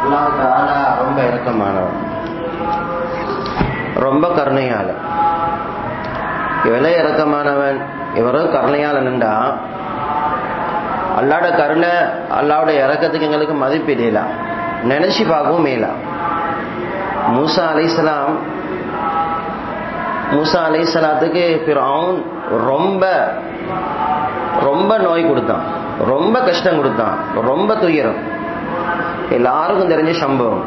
அல்லாஹ் தாலா ரொம்ப இறக்கமானவன் ரொம்ப கருணையாளன் இவளே இறக்கமானவன் இவரும் கருணையாளன்டா அல்லாட கருணை அல்லாவோட இறக்கத்துக்கு எங்களுக்கு மதிப்பிடலாம் நினைச்சு பார்க்கவும் மேலாம் மூசா அலைசலாம் மூசா அலைசலாத்துக்கு பிறவுன் ரொம்ப ரொம்ப நோய் கொடுத்தான் ரொம்ப கஷ்டம் கொடுத்தான் ரொம்ப துயரம் எல்லாருக்கும் தெரிஞ்ச சம்பவம்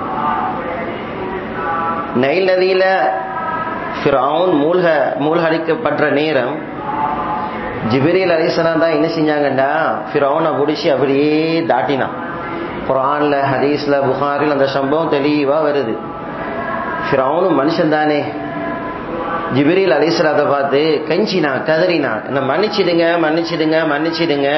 நைல் நதியில ஃபிரவுன் மூழ்க மூழ்கடிக்கப்படுற நேரம் ஜிபிரில் அலிசலாம் தான் என்ன செஞ்சாங்கண்டா ஃபிரவுனை பிடிச்சி அப்படியே தாட்டினான் குரான்ல ஹதீஸ்ல புகாரில் அந்த சம்பவம் தெளிவா வருது ஃபிரவுனும் மனுஷன் தானே ஜிபிரில் அலிஸ்லாத்தை பார்த்து கஞ்சினா கதறினா என்ன மன்னிச்சிடுங்க மன்னிச்சிடுங்க மன்னிச்சிடுங்க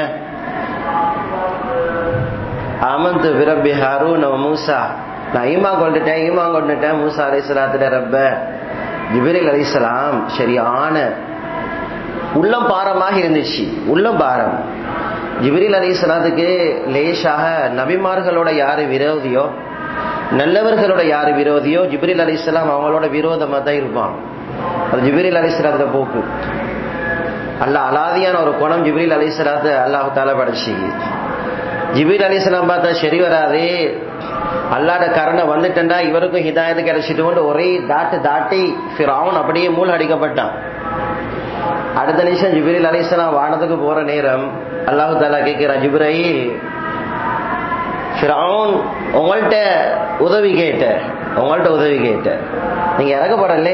ஆமந்து பிரபி ஹாரூன் மூசா நான் ஈமா கொண்டுட்டேன் ஈமா கொண்டுட்டேன் மூசா அலிஸ்லாத்துல ரப்ப ஜிபிரில் அலிஸ்லாம் சரியான உள்ளம் பாரமாக இருந்துச்சு உள்ளம் பாரம் ஜிபிரில் அலிஸ்லாத்துக்கு லேசாக நபிமார்களோட யாரு விரோதியோ நல்லவர்களோட யாரு விரோதியோ ஜிப்ரில் அலி இஸ்லாம் அவங்களோட விரோதமா தான் இருப்பான் அது ஜிப்ரில் அலி இஸ்லாத்துல போக்கு அல்ல அலாதியான ஒரு குணம் ஜிப்ரில் அலி இஸ்லாத்து அல்லாஹு தால படைச்சி ஜிப்ரில் அலி இஸ்லாம் பார்த்தா சரி வராது அல்லாட கருணை வந்துட்டா இவருக்கும் ஹிதாயத்து கிடைச்சிட்டு ஒரே தாட்டு தாட்டி ஃபிரவுன் அப்படியே மூல் அடிக்கப்பட்டான் அடுத்த நிமிஷம் ஜிப்ரில் அலி இஸ்லாம் வானத்துக்கு போற நேரம் அல்லாஹு தாலா கேட்கிறான் ஜிப்ராயில் ஃபிரவுன் உங்கள்கிட்ட உதவி கேட்ட உங்கள்கிட்ட உதவி கேட்ட நீங்க இறக்கப்படலே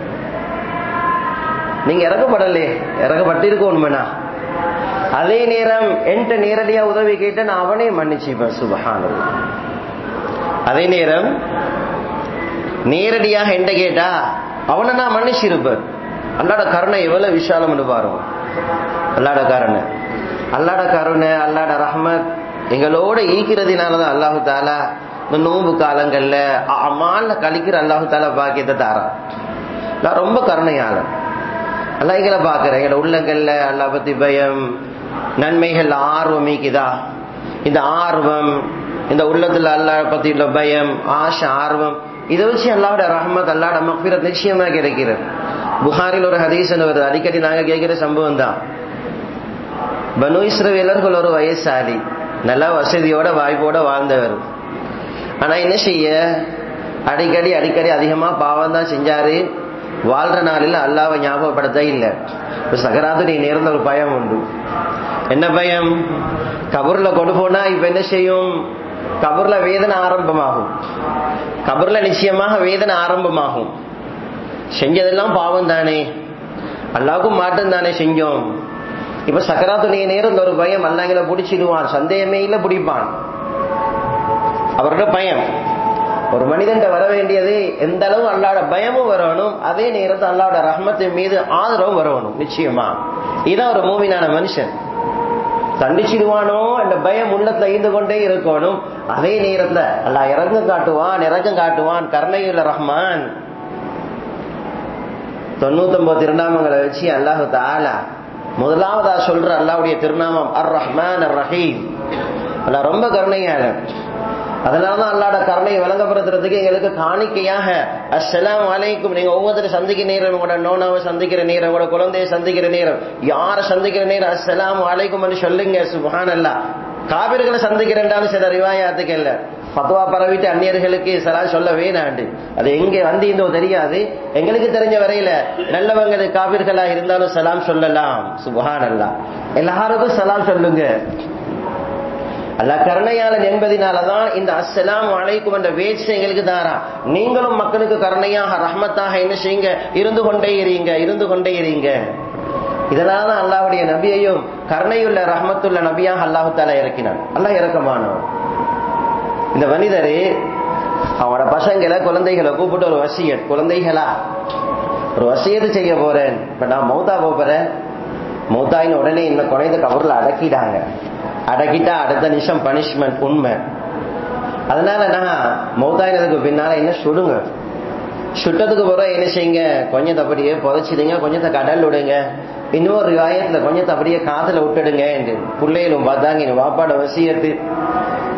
நீங்க இறக்கப்படலே இறக்கப்பட்டிருக்கணுமேனா அதே நேரம் என்கிட்ட நேரடியா உதவி கேட்ட நான் அவனே மன்னிச்சுப்பேன் சுபஹான அதே நேரம் நேரடியாக என்கிட்ட கேட்டா அவனை நான் மன்னிச்சிருப்பேன் அல்லாட கருணை எவ்வளவு விஷாலம்னு பாருங்க அல்லாட கருணை அல்லாட கருணை அல்லாட ரஹ்மத் எங்களோட ஈக்கிறதுனாலதான் அல்லாஹு தாலா இந்த நோம்பு காலங்கள்ல அம்மால கழிக்கிற அல்லாஹு தாலா பாக்கியத்தை தாரான் நான் ரொம்ப கருணையாளன் அல்லா எங்களை பாக்குறேன் எங்களோட உள்ளங்கள்ல அல்லா பத்தி பயம் நன்மைகள் ஆர்வம் ஈக்குதா இந்த ஆர்வம் இந்த உள்ளத்துல அல்லா பத்தி உள்ள பயம் ஆசை ஆர்வம் இதை வச்சு அல்லாவோட ரஹமத் அல்லாட மஃபிரத் நிச்சயமா கிடைக்கிறது புகாரில் ஒரு ஹதீசன் வருது அடிக்கடி நாங்க கேட்கிற சம்பவம் தான் பனு இஸ்ரவேலர்கள் ஒரு வயசாளி நல்ல வசதியோட வாய்ப்போட வாழ்ந்தவர் ஆனா என்ன செய்ய அடிக்கடி அடிக்கடி அதிகமா பாவம் தான் செஞ்சாரு வாழ்ற நாளில் அல்லாவை ஞாபகப்படுத்த இல்லை இப்ப சகராத்துடைய நேர்ந்த ஒரு பயம் உண்டு என்ன பயம் கபூர்ல கொண்டு போனா இப்ப என்ன செய்யும் கபூர்ல வேதனை ஆரம்பமாகும் கபூர்ல நிச்சயமாக வேதனை ஆரம்பமாகும் செஞ்சதெல்லாம் பாவம் தானே அல்லாவுக்கும் மாற்றம் தானே செஞ்சோம் இப்ப சக்கராத்துடைய நேரம் ஒரு பயம் அல்லாங்களை பிடிச்சிடுவான் சந்தேகமே இல்ல பிடிப்பான் அவரோட பயம் ஒரு மனிதன் வர வேண்டியது எந்த அளவு அல்லாட பயமும் வரணும் அதே நேரத்தில் அல்லாட ரஹ்மத்தின் மீது ஆதரவும் வரணும் நிச்சயமா இதான் ஒரு மூவினான மனுஷன் தண்டிச்சிடுவானோ என்ற பயம் உள்ளத்துல ஈந்து கொண்டே இருக்கணும் அதே நேரத்துல அல்லா இறங்கம் காட்டுவான் இறக்கம் காட்டுவான் கருணையுள்ள ரஹ்மான் தொண்ணூத்தொன்பது திருநாமங்களை வச்சு அல்லாஹு தாலா முதலாவதா சொல்ற அல்லாவுடைய திருநாமம் அர் ரஹ்மான் அர் ரஹீம் அல்ல ரொம்ப கருணையாளன் அதனாலதான் அல்லாட கருணையை விளங்கப்படுத்துறதுக்கு எங்களுக்கு காணிக்கையாக அஸ்லாம் அலைக்கும் நீங்க ஒவ்வொருத்தரும் சந்திக்கிற நேரம் உங்களோட நோனாவை சந்திக்கிற நேரம் உங்களோட குழந்தைய சந்திக்கிற நேரம் யார சந்திக்கிற நேரம் அஸ்லாம் அலைக்கும் சொல்லுங்க சுபான் அல்லா காவிர்களை சந்திக்கிறேன்டாலும் சில ரிவாயாத்துக்கு இல்ல பத்துவா பரவிட்டு அந்நியர்களுக்கு சலாம் சொல்ல வேணாண்டு அது எங்க வந்தீந்தோ தெரியாது எங்களுக்கு தெரிஞ்ச வரையில நல்லவங்க காவிர்களா இருந்தாலும் சலாம் சொல்லலாம் சுபஹான் அல்லா எல்லாருக்கும் சலாம் சொல்லுங்க அல்ல கருணையாளன் என்பதனாலதான் இந்த அஸ்ஸலாம் அழைக்கும் என்ற வேட்சை எங்களுக்கு தாரா நீங்களும் மக்களுக்கு கருணையாக ரஹ்மத்தாக என்ன செய்யுங்க இருந்து கொண்டே இருங்க இருந்து கொண்டே இருங்க இதனாலதான் அல்லாவுடைய நபியையும் கருணையுள்ள ரஹ்மத்துள்ள நபியாக அல்லாஹு தாலா இறக்கினான் அல்லாஹ் இறக்கமானவன் இந்த மனிதரு அவனோட பசங்களை குழந்தைகளை கூப்பிட்டு ஒரு வசியட் குழந்தைகளா ஒரு வசியத்தை செய்ய போறேன் இப்ப நான் மௌத்தா போறேன் மௌத்தாயின் உடனே இந்த குழந்தை கபூர்ல அடக்கிட்டாங்க அடக்கிட்டா அடுத்த நிமிஷம் பனிஷ்மெண்ட் உண்மை அதனால நான் மௌத்தாயினதுக்கு பின்னால என்ன சுடுங்க சுட்டதுக்கு பிறகு என்ன செய்யுங்க கொஞ்சத்தை அப்படியே புதைச்சிடுங்க கொஞ்சத்தை கடல் விடுங்க இன்னொரு விவாயத்துல கொஞ்சத்தை அப்படியே காத்துல விட்டுடுங்க என்று பிள்ளைகளும் பார்த்தாங்க என் வாப்பாட வசியத்து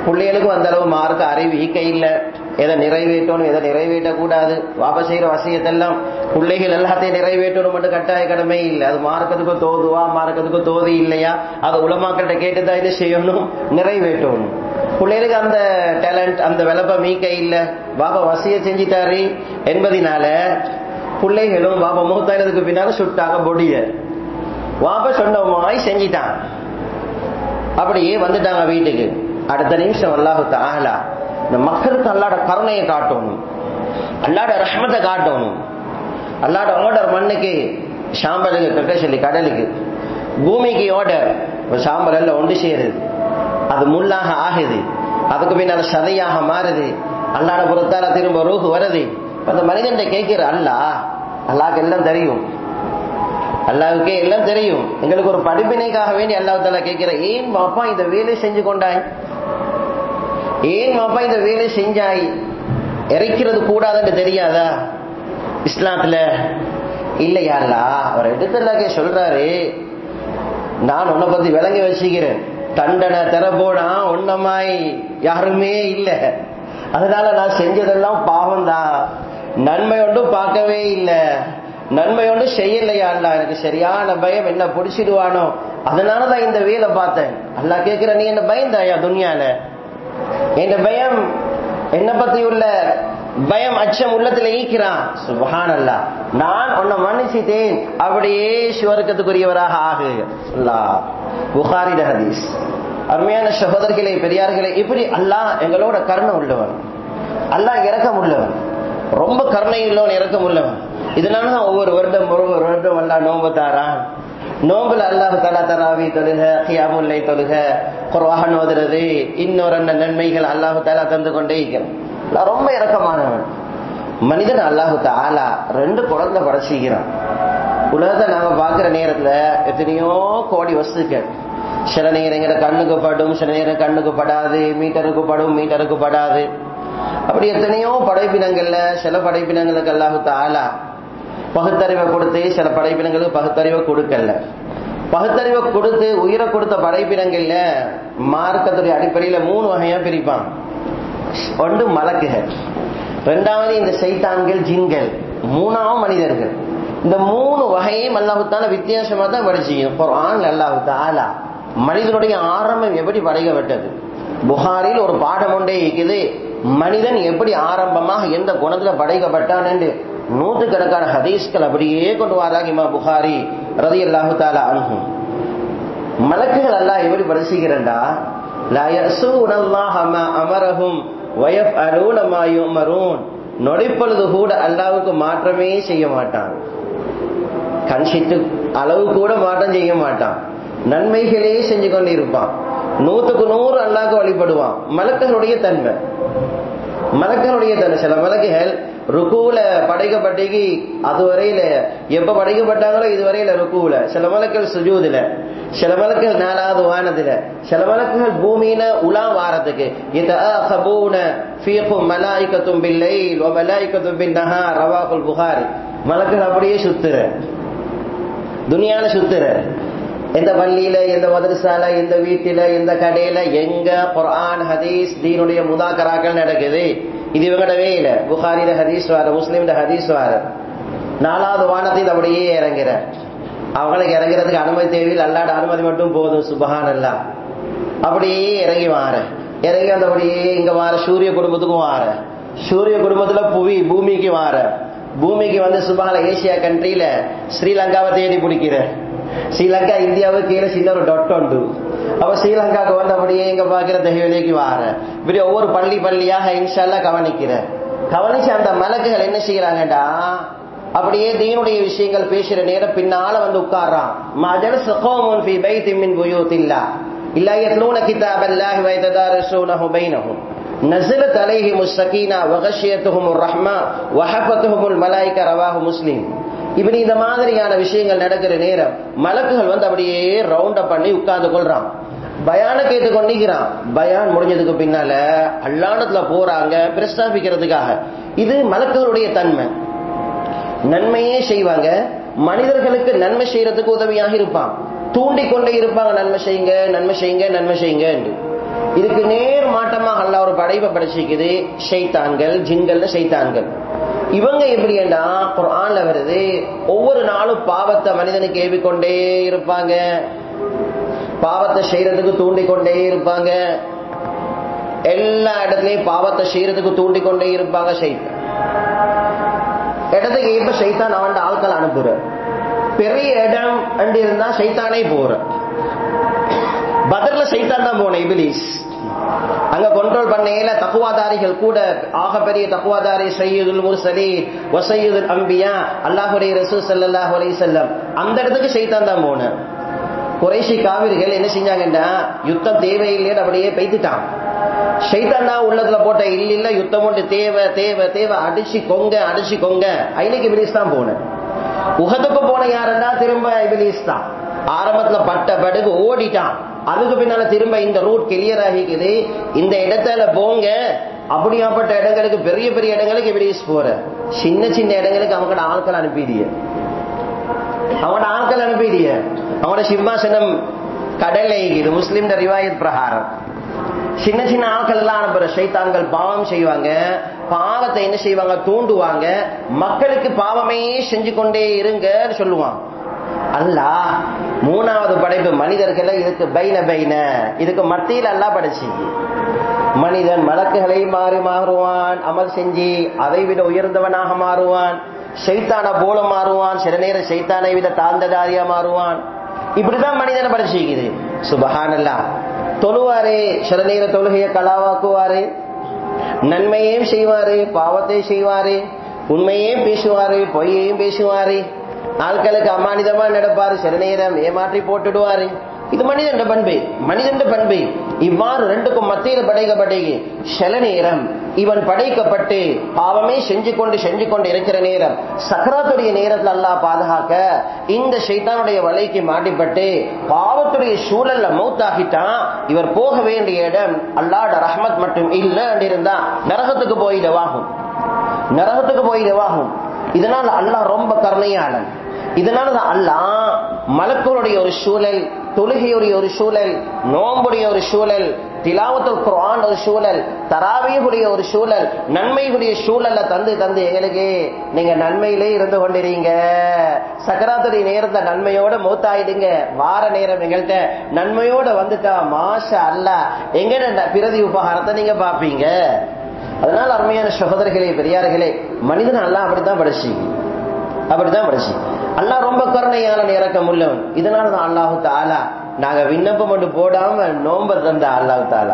பிள்ளைகளுக்கும் அந்த அளவு மார்க்க அறிவு ஈக்க இல்லை எதை நிறைவேற்றணும் எதை நிறைவேற்றக்கூடாது வாப செய்யற வசியத்தெல்லாம் பிள்ளைகள் எல்லாத்தையும் நிறைவேற்றணும் மட்டும் கட்டாய கடமை இல்லை அது மார்க்கத்துக்கு தோதுவா மார்க்கத்துக்கு தோது இல்லையா அது உலமாக்கிட்ட கேட்டுதான் இது செய்யணும் நிறைவேற்றணும் பிள்ளைகளுக்கு அந்த டேலண்ட் அந்த விளப்ப மீக்க இல்லை பாபா வசிய செஞ்சிட்டாரு என்பதினால பிள்ளைகளும் பாபா மூத்தாயினதுக்கு பின்னால சுட்டாங்க பொடிய வாப சொன்னமாய் செஞ்சிட்டான் அப்படியே வந்துட்டாங்க வீட்டுக்கு அடுத்த நிமிஷம் அல்லாஹு தாலா இந்த மக்களுக்கு அல்லாட கருணையை காட்டணும் அல்லாட ரஹ்மத்தை காட்டணும் அல்லாட ஆர்டர் மண்ணுக்கு சாம்பலுக்கு கக்க சொல்லி கடலுக்கு பூமிக்கு ஆர்டர் சாம்பல் எல்லாம் ஒன்று சேருது அது முள்ளாக ஆகுது அதுக்கு பின்னால சதையாக மாறுது அல்லாட புறத்தால திரும்ப ரூஹு வருது அந்த மனிதன் கேட்கிற அல்லா அல்லாக்கு எல்லாம் தெரியும் அல்லாவுக்கே எல்லாம் தெரியும் எங்களுக்கு ஒரு படிப்பினைக்காக வேண்டி அல்லாஹால கேட்கிற ஏன் பாப்பா இந்த வேலை செஞ்சு கொண்டாய் ஏன் பாப்பா இந்த வேலை செஞ்சாய் இறைக்கிறது கூடாதுன்னு தெரியாதா இஸ்லாத்துல இல்லையாங்களா அவர் எடுத்தல்லாக்கே சொல்றாரு நான் உன்னை பத்தி விளங்கி வச்சுக்கிறேன் தண்டனை தர போனா ஒன்னமாய் யாருமே இல்லை அதனால நான் செஞ்சதெல்லாம் பாவம் தான் நன்மை ஒன்றும் பார்க்கவே இல்லை நன்மை ஒன்றும் செய்யலையா அல்ல எனக்கு சரியான பயம் என்ன பிடிச்சிடுவானோ அதனாலதான் இந்த வேலை பார்த்தேன் அல்லா கேட்கிற நீ என்ன பயந்தாயா துனியால என் பயம் என்ன பத்தி உள்ள பயம் அச்சம் உள்ளத்துல ஈக்கிறான் சுபஹான் அல்லா நான் உன்னை மன்னிச்சிட்டேன் அப்படியே சுவர்க்கத்துக்குரியவராக ஆகு புகாரிட ஹதீஸ் அருமையான சகோதரர்களே பெரியார்களே இப்படி அல்லாஹ் எங்களோட கருணை உள்ளவன் அல்லாஹ் இறக்கம் உள்ளவன் ரொம்ப கருணை உள்ளவன் இறக்கம் உள்ளவன் இதனாலதான் ஒவ்வொரு வருடம் ஒவ்வொரு வருடம் அல்லா நோம்பு தாரான் நோம்புல அல்லாஹ் தலா தராவி தொழுக கியாமுல்லை தொழுக குர்வான் ஓதுறது இன்னொரு நன்மைகள் அல்லாஹு தாலா தந்து கொண்டே இருக்கிறான் ரொம்ப இறக்கமானவன் மனிதன் அல்லாஹு தாலா ரெண்டு குழந்தை படைச்சிக்கிறான் உலகத்தை நாம பாக்குற நேரத்துல எத்தனையோ கோடி வஸ்துக்கள் சில நேரம் எங்கிற கண்ணுக்கு படும் சில நேரம் கண்ணுக்கு படாது மீட்டருக்கு படும் மீட்டருக்கு படாது அப்படி எத்தனையோ படைப்பினங்கள்ல சில படைப்பினங்களுக்கு அல்லாஹு தாலா பகுத்தறிவை கொடுத்து சில படைப்பினங்களுக்கு பகுத்தறிவை கொடுக்கல பகுத்தறிவை கொடுத்து உயிரை கொடுத்த படைப்பினங்கள்ல மார்க்கத்துடைய அடிப்படையில மூணு வகையா பிரிப்பான் ஒன்று மலக்குகள் ரெண்டாவது இந்த சைத்தான்கள் ஜின்கள் மூணாவது மனிதர்கள் இந்த மூணு வகையும் அல்லாஹுத்தால வித்தியாசமா தான் படிச்சுக்கணும் குரான் அல்லாஹு ஆலா மனிதனுடைய ஆரம்பம் எப்படி படைக்கப்பட்டது புகாரில் ஒரு பாடம் ஒன்றே இருக்குது மனிதன் எப்படி ஆரம்பமாக எந்த குணத்துல படைக்கப்பட்டான் என்று நூத்து கணக்கான ஹதீஸ்கள் அப்படியே கொண்டு வராங்க இமா புகாரி ரதி அல்லாஹு தாலா அணுகும் மலக்குகள் அல்லாஹ் எப்படி பரிசுகிறண்டா அமரகும் நொடிப்பொழுது கூட அல்லாவுக்கு மாற்றமே செய்ய மாட்டான் கண்சிட்டு அளவு கூட மாற்றம் செய்ய மாட்டான் நன்மைகளே செஞ்சு கொண்டு இருப்பான் நூத்துக்கு நூறு அல்லாக்கு வழிபடுவான் மலக்களுடைய தன்மை மலக்களுடைய தன்மை சில மலக்குகள் ருக்குல படைக்கப்பட்டீங்க அதுவரையில எப்ப படைக்கப்பட்டாங்களோ இதுவரையில ருக்குல சில மலக்கள் சுஜூதுல சில மலக்குகள் நாலாவது வானத்துல சில மலக்குகள் பூமியில உலா வாரத்துக்கு மலாய்க்கத்தும் பில்லைல் மலாய்க்கத்தும் பின் நஹா ரவாகுல் புகாரி மலக்குகள் அப்படியே சுத்துற துனியால சுத்துற எந்த பள்ளியில எந்த மதரசால எந்த வீட்டில எந்த கடையில எங்க குரான் ஹதீஸ் தீனுடைய முதாக்கராக்கள் நடக்குது இது இவங்கடவே இல்ல புகாரில ஹதீஸ் வார முஸ்லீம்ல ஹதீஸ் வார நாலாவது வானத்தில் அப்படியே இறங்குற அவங்களுக்கு இறங்குறதுக்கு அனுமதி தேவையில் அல்லாட அனுமதி மட்டும் போதும் சுபஹான் அல்லா அப்படியே இறங்கி வார இறங்கி அந்த அப்படியே இங்க வார சூரிய குடும்பத்துக்கும் வார சூரிய குடும்பத்துல புவி பூமிக்கு வார பூமிக்கு வந்து சுபஹான ஏசியா கண்ட்ரியில ஸ்ரீலங்காவை தேடி பிடிக்கிற ஸ்ரீலங்கா இந்தியாவுக்கு கீழே சின்ன ஒரு டொட் உண்டு அப்ப ஸ்ரீலங்காவுக்கு வந்து அப்படியே எங்க பாக்குற தகவலைக்கு வார இப்படி ஒவ்வொரு பள்ளி பள்ளியாக இன்ஷால்லா கவனிக்கிற கவனிச்சு அந்த மலக்குகள் என்ன செய்யறாங்கடா அப்படியே தீனுடைய விஷயங்கள் பேசுற நேரம் பின்னால வந்து உட்கார்றான் மஜல் சுகோமுன் ஃபி பைத்தின் மின் புயூத்தில்லா இல்லா யத்லூன கிதாபல்லாஹி வ யததாரஸூனஹு பைனஹும் نزلت عليهم السكينة وغشيتهم الرحمة وحفتهم الملائكة رواه مسلم இப்படி இந்த மாதிரியான விஷயங்கள் நடக்கிற நேரம் மலக்குகள் வந்து அப்படியே ரவுண்ட் அப் பண்ணி உட்கார்ந்து கொள்றான் பயான கேட்டு கொண்டிருக்கிறான் பயான் முடிஞ்சதுக்கு பின்னால அல்லாடத்துல போறாங்க பிரஸ்தாபிக்கிறதுக்காக இது மலக்குகளுடைய தன்மை நன்மையே செய்வாங்க மனிதர்களுக்கு நன்மை செய்யறதுக்கு உதவியாக இருப்பான் தூண்டி கொண்டே இருப்பாங்க நன்மை செய்யுங்க நன்மை செய்யுங்க நன்மை செய்யுங்க இதுக்கு நேர் மாட்டமாக அல்ல ஒரு படைப்பை படைச்சிக்குது ஷைத்தான்கள் ஜின்கள் ஷைத்தான்கள் இவங்க எப்படின்னா குரான்ல வருது ஒவ்வொரு நாளும் பாவத்தை மனிதனுக்கு ஏவிக்கொண்டே இருப்பாங்க பாவத்தை செய்யறதுக்கு தூண்டிக்கொண்டே இருப்பாங்க எல்லா இடத்துலயும் பாவத்தை செய்யறதுக்கு தூண்டிக்கொண்டே இருப்பாங்க சைத்தான் இடத்துக்கு இப்ப சைத்தான் அவன் ஆட்கள் அனுப்புற பெரிய இடம் அண்டு இருந்தா சைத்தானே போற பதர்ல சைத்தான் தான் போன இபிலிஸ் அங்க கண்ட்ரோல் பண்ணையில தக்குவாதாரிகள் கூட ஆக பெரிய தக்குவாதாரி சையதுல் முர்சலி வசையுதுல் அம்பியா அல்லாஹுடைய ரசூ சல்லாஹ் அலை செல்லம் அந்த இடத்துக்கு சைத்தான் தான் போன குறைசி காவிரிகள் என்ன செஞ்சாங்கன்னா யுத்தம் தேவையில்லைன்னு அப்படியே பெய்துட்டான் ஷைத்தாண்டா உள்ளதுல போட்ட இல்ல இல்ல யுத்தம் ஒன்று தேவை தேவை தேவை அடிச்சு கொங்க அடிச்சு கொங்க ஐநக்கு இபிலிஸ் தான் போனேன் உகதுக்கு போன யாருன்னா திரும்ப இபிலிஸ் தான் ஆரம்பத்துல பட்ட படுகு ஓடிட்டான் அதுக்கு பின்னால திரும்ப இந்த ரூட் கிளியர் ஆகிக்குது இந்த இடத்துல போங்க அப்படியாப்பட்ட இடங்களுக்கு பெரிய பெரிய இடங்களுக்கு இபிலிஸ் போற சின்ன சின்ன இடங்களுக்கு அவங்களோட ஆட்கள் அனுப்பிடிய அவனோட ஆட்கள் அனுப்பிடிய அவனோட சிம்மாசனம் கடல்ல இது முஸ்லிம் ரிவாயத் பிரகாரம் சின்ன சின்ன ஆட்கள் எல்லாம் அனுப்புற சைத்தான்கள் பாவம் செய்வாங்க பாவத்தை என்ன செய்வாங்க தூண்டுவாங்க மக்களுக்கு பாவமே செஞ்சு கொண்டே இருங்கன்னு சொல்லுவான் அல்ல மூணாவது படைப்பு மனிதர்கள் இதுக்கு பைன பைன இதுக்கு மத்தியில் அல்லா படைச்சு மனிதன் மலக்குகளை மாறி மாறுவான் அமல் செஞ்சு அதை விட உயர்ந்தவனாக மாறுவான் சைத்தான போல மாறுவான் சில நேரம் சைத்தானை விட தாழ்ந்ததாரியா மாறுவான் இப்படிதான் மனிதனை படைச்சிக்குது சுபஹானல்லா தொழுவாரு சில நேர தொழுகைய கலாவாக்குவாரு நன்மையையும் செய்வாரு பாவத்தை செய்வாரு உண்மையையும் பேசுவாரு பொய்யையும் பேசுவாரு ஆட்களுக்கு அமானிதமா நடப்பாரு சில நேரம் ஏமாற்றி போட்டுடுவாரு இது மனிதன் பண்பு மனிதன் பண்பு இவ்வாறு ரெண்டுக்கும் மத்தியில் படைக்கப்பட்டீங்க சில நேரம் இவன் படைக்கப்பட்டு பாவமே செஞ்சு கொண்டு செஞ்சு கொண்டு இருக்கிற நேரம் சக்கராத்துடைய நேரத்தில் அல்லா பாதுகாக்க இந்த சைத்தானுடைய வலைக்கு மாட்டிப்பட்டு பாவத்துடைய சூழல்ல மௌத்தாகிட்டான் இவர் போக வேண்டிய இடம் அல்லாட ரஹ்மத் மட்டும் இல்ல இருந்தா நரகத்துக்கு போயிடவாகும் நரகத்துக்கு போயிடவாகும் இதனால் அல்லாஹ் ரொம்ப கருணையாளன் இதனாலதான் அல்லாஹ் மலக்களுடைய ஒரு சூழல் தொழுகையுடைய ஒரு சூழல் நோம்புடைய ஒரு சூழல் திலாவத்துல் குரான் ஒரு சூழல் தராவியுடைய ஒரு சூழல் நன்மையுடைய சூழல்ல தந்து தந்து எங்களுக்கு நீங்க நன்மையிலே இருந்து கொண்டிருங்க சக்கராத்துடைய நேரத்தை நன்மையோட மூத்தாயிடுங்க வார நேரம் எங்கள்கிட்ட நன்மையோட வந்துட்டா மாஷ அல்ல எங்க பிரதி உபகாரத்தை நீங்க பாப்பீங்க அதனால அருமையான சகோதரர்களே பெரியார்களே மனிதன் அல்ல அப்படித்தான் படிச்சு அப்படித்தான் படிச்சு அல்லா ரொம்ப கருணையான இறக்கம் உள்ளவன் இதனாலதான் அல்லாஹு தாலா நாங்க விண்ணப்பம் ஒன்று போடாம நோம்ப தந்த அல்லாஹு தாலா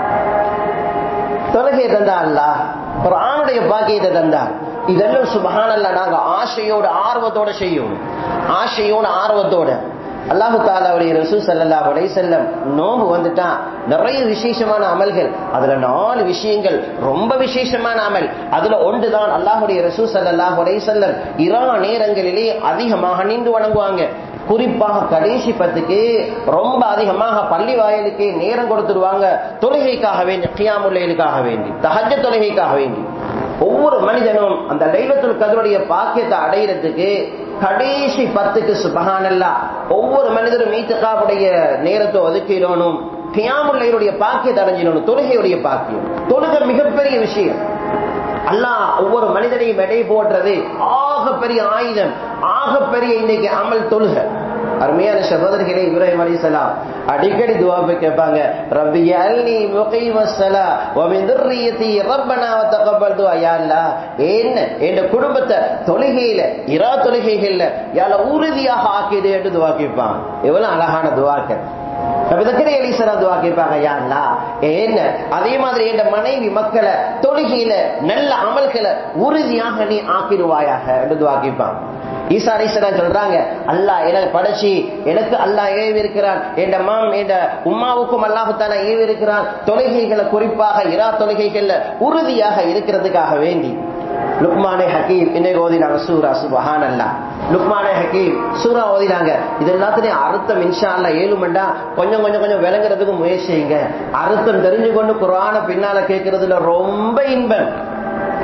தொலகையை தந்தா அல்லா ஒரு ஆணுடைய பாக்கியத்தை தந்தார் இதெல்லாம் சுபகானல்ல நாங்க ஆசையோட ஆர்வத்தோட செய்யணும் ஆசையோட ஆர்வத்தோட அல்லாஹு தாலாவுடைய ரசூ சல்லா உடைய செல்லம் நோம்பு வந்துட்டான் நிறைய விசேஷமான அமல்கள் அதுல நாலு விஷயங்கள் ரொம்ப விசேஷமான அமல் அதுல ஒன்றுதான் அல்லாஹுடைய ரசூ சல்லா உடைய செல்லம் இரா நேரங்களிலே அதிகமாக நின்று வணங்குவாங்க குறிப்பாக கடைசி பத்துக்கு ரொம்ப அதிகமாக பள்ளி வாயிலுக்கு நேரம் கொடுத்துருவாங்க தொழுகைக்காக வேண்டி கியாமுல்லைகளுக்காக வேண்டி தஹஜ தொழுகைக்காக வேண்டி ஒவ்வொரு மனிதனும் அந்த லைலத்துல் கதருடைய பாக்கியத்தை அடையிறதுக்கு கடைசி பத்துக்கு சுபகானல்லா ஒவ்வொரு மனிதரும் மீத்தக்காவுடைய நேரத்தை ஒதுக்கிடணும் கியாமுல்லையுடைய பாக்கியத்தை அடைஞ்சிடணும் தொழுகையுடைய பாக்கியம் தொழுகை மிகப்பெரிய விஷயம் அல்லாஹ் ஒவ்வொரு மனிதனையும் எடை போடுறது ஆக பெரிய ஆயுதம் ஆக பெரிய இன்னைக்கு அமல் தொழுக அருமையான சகோதரிகளே இப்ராஹிம் அலிசலாம் அடிக்கடி துவாபை கேட்பாங்க ரப்பி அல்னி முகைமஸ்ஸலா வ மின் துர்ரியத்தி ரப்பனா வ தகப்பல் துஆ யா அல்லாஹ் என்ன என் குடும்பத்தை தொழுகையில இரா தொழுகைகள்ல யால உறுதியாக ஆக்கிடு என்று துவா கேட்பாங்க எவ்வளவு அழகான துவாக்கள் நபிதக்கரை அலிசலாம் துவா கேட்பாங்க யா அல்லாஹ் என்ன அதே மாதிரி என் மனைவி மக்களை தொழுகையில நல்ல அமல்களை உறுதியாக நீ ஆக்கிடுவாயாக என்று துவா கேட்பாங்க ஈசா அலிசலாம் சொல்றாங்க அல்லாஹ் எனக்கு படைச்சி எனக்கு அல்லாஹ் ஏவி இருக்கிறான் என் மாம் என் உம்மாவுக்கும் அல்லாஹுத்தான ஏவி இருக்கிறான் தொழுகைகளை குறிப்பாக இரா தொழுகைகள்ல உறுதியாக இருக்கிறதுக்காக வேண்டி லுக்மானே ஹக்கீம் இன்னைக்கு ஓதினாங்க சூரா சுபஹான் அல்லா லுக்மானே ஹக்கீம் சூரா ஓதினாங்க இது எல்லாத்துலயும் அர்த்தம் இன்ஷா அல்லா ஏழு மண்டா கொஞ்சம் கொஞ்சம் கொஞ்சம் விளங்குறதுக்கு முயற்சி செய்யுங்க அர்த்தம் தெரிஞ்சு கொண்டு குரான பின்னால கேட்கறதுல ரொம்ப இன்பம்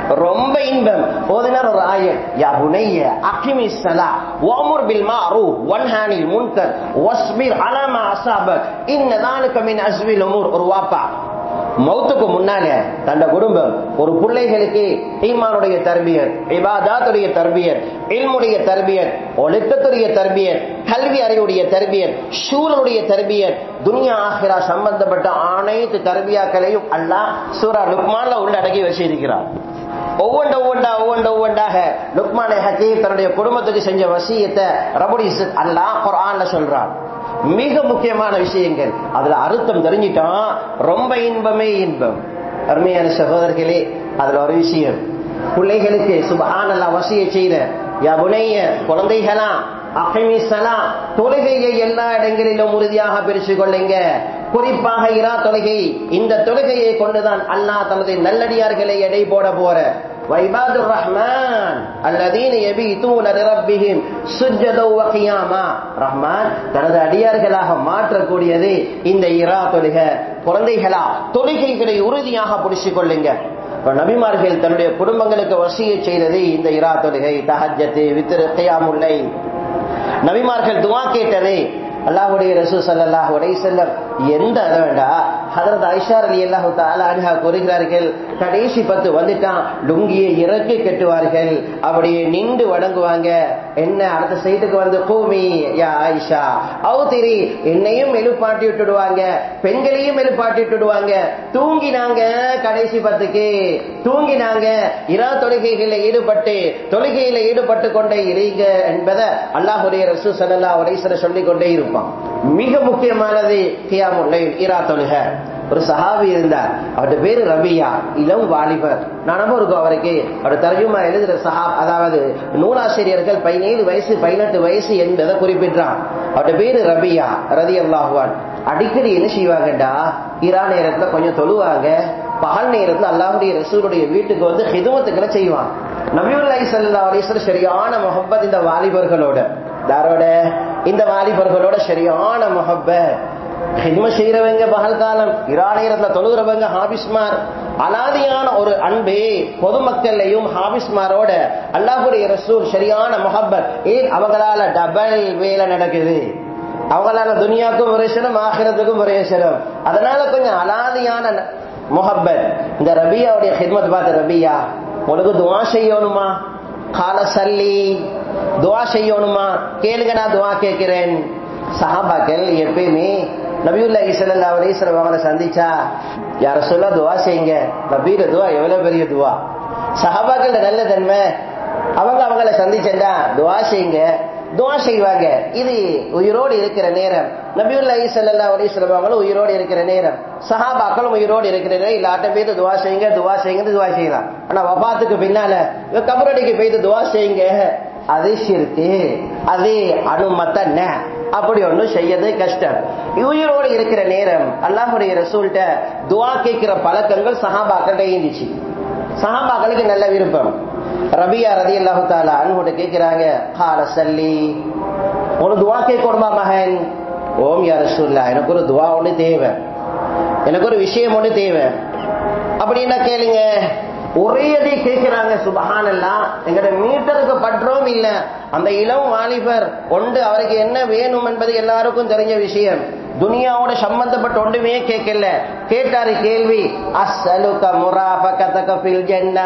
ரொம்ப இன்பம் ஓதினார் ஒரு ஆயத் யா புனைய அகிமி ஸலா வஅமுர் பில் மஅரூஃப் வன்ஹானில் முன்கர் வஸ்பிர் அலா மா அஸாபக் இன்ன ذلك மின் அஸ்வில் உமூர் ஒரு வாப்பா மௌத்துக்கு முன்னால தந்த குடும்பம் ஒரு பிள்ளைகளுக்கு ஈமானுடைய தர்பியர் இபாதாத்துடைய தர்பியர் இல்முடைய தர்பியர் ஒழுக்கத்துடைய தர்பியர் கல்வி அறிவுடைய தர்பியர் சூழலுடைய தர்பியர் துனியா ஆகிரா சம்பந்தப்பட்ட அனைத்து தர்பியாக்களையும் அல்லாஹ் சூரா லுக்மான்ல உள்ளடக்கி வச்சிருக்கிறார் ஒவ்வொன்று ஒவ்வொன்றா ஒவ்வொன்று ஒவ்வொன்றாக லுக்மானை ஹக்கீம் தன்னுடைய குடும்பத்துக்கு செஞ்ச வசியத்தை ரபுடி அல்லாஹ் குர்ஆன்ல சொல்றான் மிக முக்கியமான விஷயங்கள் அதுல அர்த்தம் தெரிஞ்சிட்டான் ரொம்ப இன்பமே இன்பம் அருமையான சகோதரர்களே அதுல ஒரு விஷயம் பிள்ளைகளுக்கு சுபஹானல்லா வசிய செய்த யா புனைய குழந்தைகளா அகைமிசலா தொழுகையை எல்லா இடங்களிலும் உறுதியாக பிரிச்சு கொள்ளுங்க குறிப்பாக இரா தொழுகை இந்த தொழுகையை கொண்டுதான் அல்லாஹ் தமது நல்லடியார்களை எடை போட போற وعباد الرحمن الذين يبيتون لربهم سجدا وقياما ரஹ்மான் தனது அடியார்களாக மாற்றக்கூடியது இந்த இரா தொழுக குழந்தைகளா தொழுகைகளை உறுதியாக பிடிச்சு கொள்ளுங்க நபிமார்கள் தன்னுடைய குடும்பங்களுக்கு வசிய செய்தது இந்த இரா தொழுகை தஹஜத்து வித்திரு கையாமுல்லை நபிமார்கள் துவா கேட்டது அல்லாஹுடைய ரசூ சல்லாஹ் உடைய செல்லம் எந்த அதை வேண்டா ஹதரத் ஐஷார் அலி அல்லாஹு தாலா கூறுகிறார்கள் கடைசி பத்து வந்துட்டான் லுங்கியை இறக்கி கட்டுவார்கள் அப்படியே நின்று வணங்குவாங்க என்ன அடுத்த சைட்டுக்கு வந்து கூமி யா ஆயிஷா அவுதிரி என்னையும் எழுப்பாட்டி விட்டுடுவாங்க பெண்களையும் எழுப்பாட்டி விட்டுடுவாங்க தூங்கினாங்க கடைசி பத்துக்கு தூங்கினாங்க இரா தொழுகைகளில் ஈடுபட்டு தொழுகையில ஈடுபட்டு கொண்டே இருங்க என்பதை அல்லாஹுடைய ரசூ சல்லா உரைசர சொல்லிக் கொண்டே இருப்பான் மிக முக்கியமானது கியாமுல்லை இரா தொழுக ஒரு சஹாபி இருந்தார் அவருடைய பேரு ரபியா இளம் வாலிபர் நானும் இருக்கும் அவருக்கு அவர் தர்ஜுமா எழுதுற சஹாப் அதாவது நூலாசிரியர்கள் பதினேழு வயசு பதினெட்டு வயசு என்பதை குறிப்பிட்டான் அவருடைய பேரு ரபியா ரதி அல்லாஹுவான் அடிக்கடி என்ன செய்வாங்கடா இரா நேரத்துல கொஞ்சம் தொழுவாங்க பகல் நேரத்துல அல்லாஹுடைய ரசூலுடைய வீட்டுக்கு வந்து ஹிதுமத்துக்களை செய்வான் நபியுல்லாஹி சல்லா அலிஸ்வர சரியான முகப்பத் இந்த வாலிபர்களோட தாரோட இந்த வாலிபர்களோட சரியான முகப்பத் ஹிதும செய்யறவங்க பகல் காலம் இரா நேரத்துல தொழுகிறவங்க ஹாபிஸ்மார் அலாதியான ஒரு அன்பு பொதுமக்கள்லையும் ஹாபிஸ்மாரோட அல்லாஹுடைய ரசூல் சரியான முகப்பத் ஏன் அவங்களால டபுள் வேலை நடக்குது அவங்களால துனியாக்கும் பிரயோசனம் ஆகிரத்துக்கும் பிரயோசனம் அதனால கொஞ்சம் அலாதியான முகப்பத் இந்த ரபியாவுடைய ஹித்மத் பார்த்த ரபியா உனக்கு துவா செய்யணுமா கால சல்லி துவா செய்யணுமா கேளுங்க நான் துவா கேட்கிறேன் சஹாபாக்கள் எப்பயுமே நபியுல்லா இசல்லா அலிஸ்வரம் அவங்களை சந்திச்சா யார சொல்ல துவா செய்யுங்க நபீர துவா எவ்வளவு பெரிய துவா சஹாபாக்கள் நல்ல தன்மை அவங்க அவங்கள சந்திச்சா துவா செய்யுங்க துவா செய்வாங்க இது உயிரோடு இருக்கிற நேரம் நபியுல்லா ஈசல்லா அலிஸ்வரம் அவங்களும் உயிரோடு இருக்கிற நேரம் சஹாபாக்களும் உயிரோடு இருக்கிற நேரம் இல்லாட்ட போயிட்டு துவா செய்யுங்க துவா செய்யுங்க துவா செய்யலாம் ஆனா வபாத்துக்கு பின்னால கபரடிக்கு போயிட்டு துவா செய்யுங்க அது சிறுக்கு அது அனுமத்தன்ன அப்படி ஒன்றும் செய்யறது கஷ்டம் உயிரோடு இருக்கிற நேரம் அல்லாஹுடைய ரசூல்கிட்ட துவா கேட்கிற பழக்கங்கள் சஹாபாக்கள் இருந்துச்சு சஹாபாக்களுக்கு நல்ல விருப்பம் ரபியா ரதி அல்லாஹு தாலா அன்போட கேட்கிறாங்க கால சல்லி ஒரு துவா கேட்கணுமா மகன் ஓம் யார் ரசூல்லா எனக்கு ஒரு துவா ஒன்று தேவை எனக்கு ஒரு விஷயம் ஒன்று தேவை அப்படின்னா கேளுங்க ஒரே அடி கேட்கிறாங்க சுபஹானல்லாம் எங்கட மீட்டருக்கு பற்றோம் இல்ல அந்த இளம் வாலிபர் ஒன்று அவருக்கு என்ன வேணும் என்பது எல்லாருக்கும் தெரிஞ்ச விஷயம் துனியாவோட சம்பந்தப்பட்ட ஒன்றுமே கேட்கல கேட்டாரு கேள்வி அஸ்ஸலுக முராஃபகதக ஃபில் ஜன்னா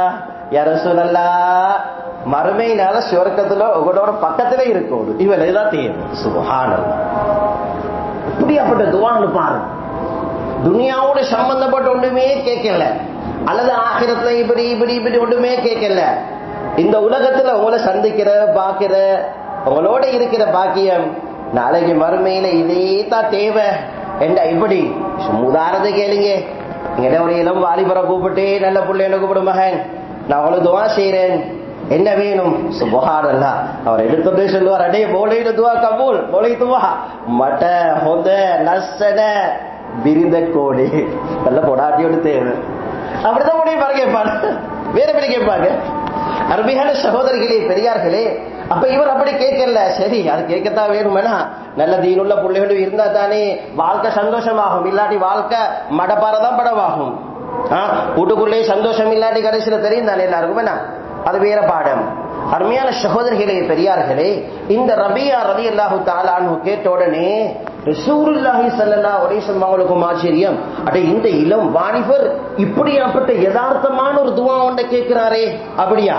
யா ரசூலல்லாஹ் மறுமையினால சுவர்க்கத்துல உங்களோட பக்கத்துல இருக்கும் இவன் இதுதான் தேவை சுபஹானல்லாஹ் இப்படியாப்பட்ட துவான்னு பாருங்க துனியாவோட சம்பந்தப்பட்ட ஒன்றுமே கேட்கல அல்லது ஆகிரத்துல இப்படி இப்படி இப்படி ஒன்றுமே கேட்கல இந்த உலகத்துல உங்களை சந்திக்கிற பாக்கிற உங்களோட இருக்கிற பாக்கியம் நாளைக்கு மறுமையில இதே தான் தேவை என்ன இப்படி உதாரணத்தை கேளுங்க எங்கிட்ட ஒரு இளம் வாலிபரை கூப்பிட்டு நல்ல பிள்ளைகளை கூப்பிடு மகன் நான் உங்களுக்கு துவா செய்யறேன் என்ன வேணும் சுபஹானல்லா அவர் எடுத்துட்டு சொல்லுவார் அடே போலை துவா கபூல் போலை துவா மட்ட ஹொத நசன விரிந்த கோடி நல்ல பொடாட்டியோடு தேவை அப்படிதான் முடியும் பாரு கேட்பாங்க வேற எப்படி கேட்பாங்க அருமையான சகோதரிகளே பெரியார்களே அப்ப இவர் அப்படி கேட்கல சரி அது கேட்கத்தான் வேணுமெனா நல்ல தீனுள்ள பிள்ளைகளும் இருந்தா தானே வாழ்க்கை சந்தோஷமாகும் இல்லாட்டி வாழ்க்கை மடப்பாரதான் படவாகும் ஆ, வீட்டுக்குள்ளே சந்தோஷம் இல்லாட்டி கடைசியில தெரியும் தானே எல்லாருக்கும் என்ன அது வேற பாடம் அருமையான சகோதரிகளே பெரியார்களே இந்த ரபியா ரதி அல்லாஹு தாலான்னு கேட்ட உடனே ரசூலுல்லாஹி ஸல்லல்லாஹு அலைஹி வஸல்லம் அவங்களுக்கும் ஆச்சரியம் அட இந்த இளம் வாலிபர் இப்படியாப்பட்ட யதார்த்தமான ஒரு துவா ஒன்றை கேட்கிறாரே அப்படியா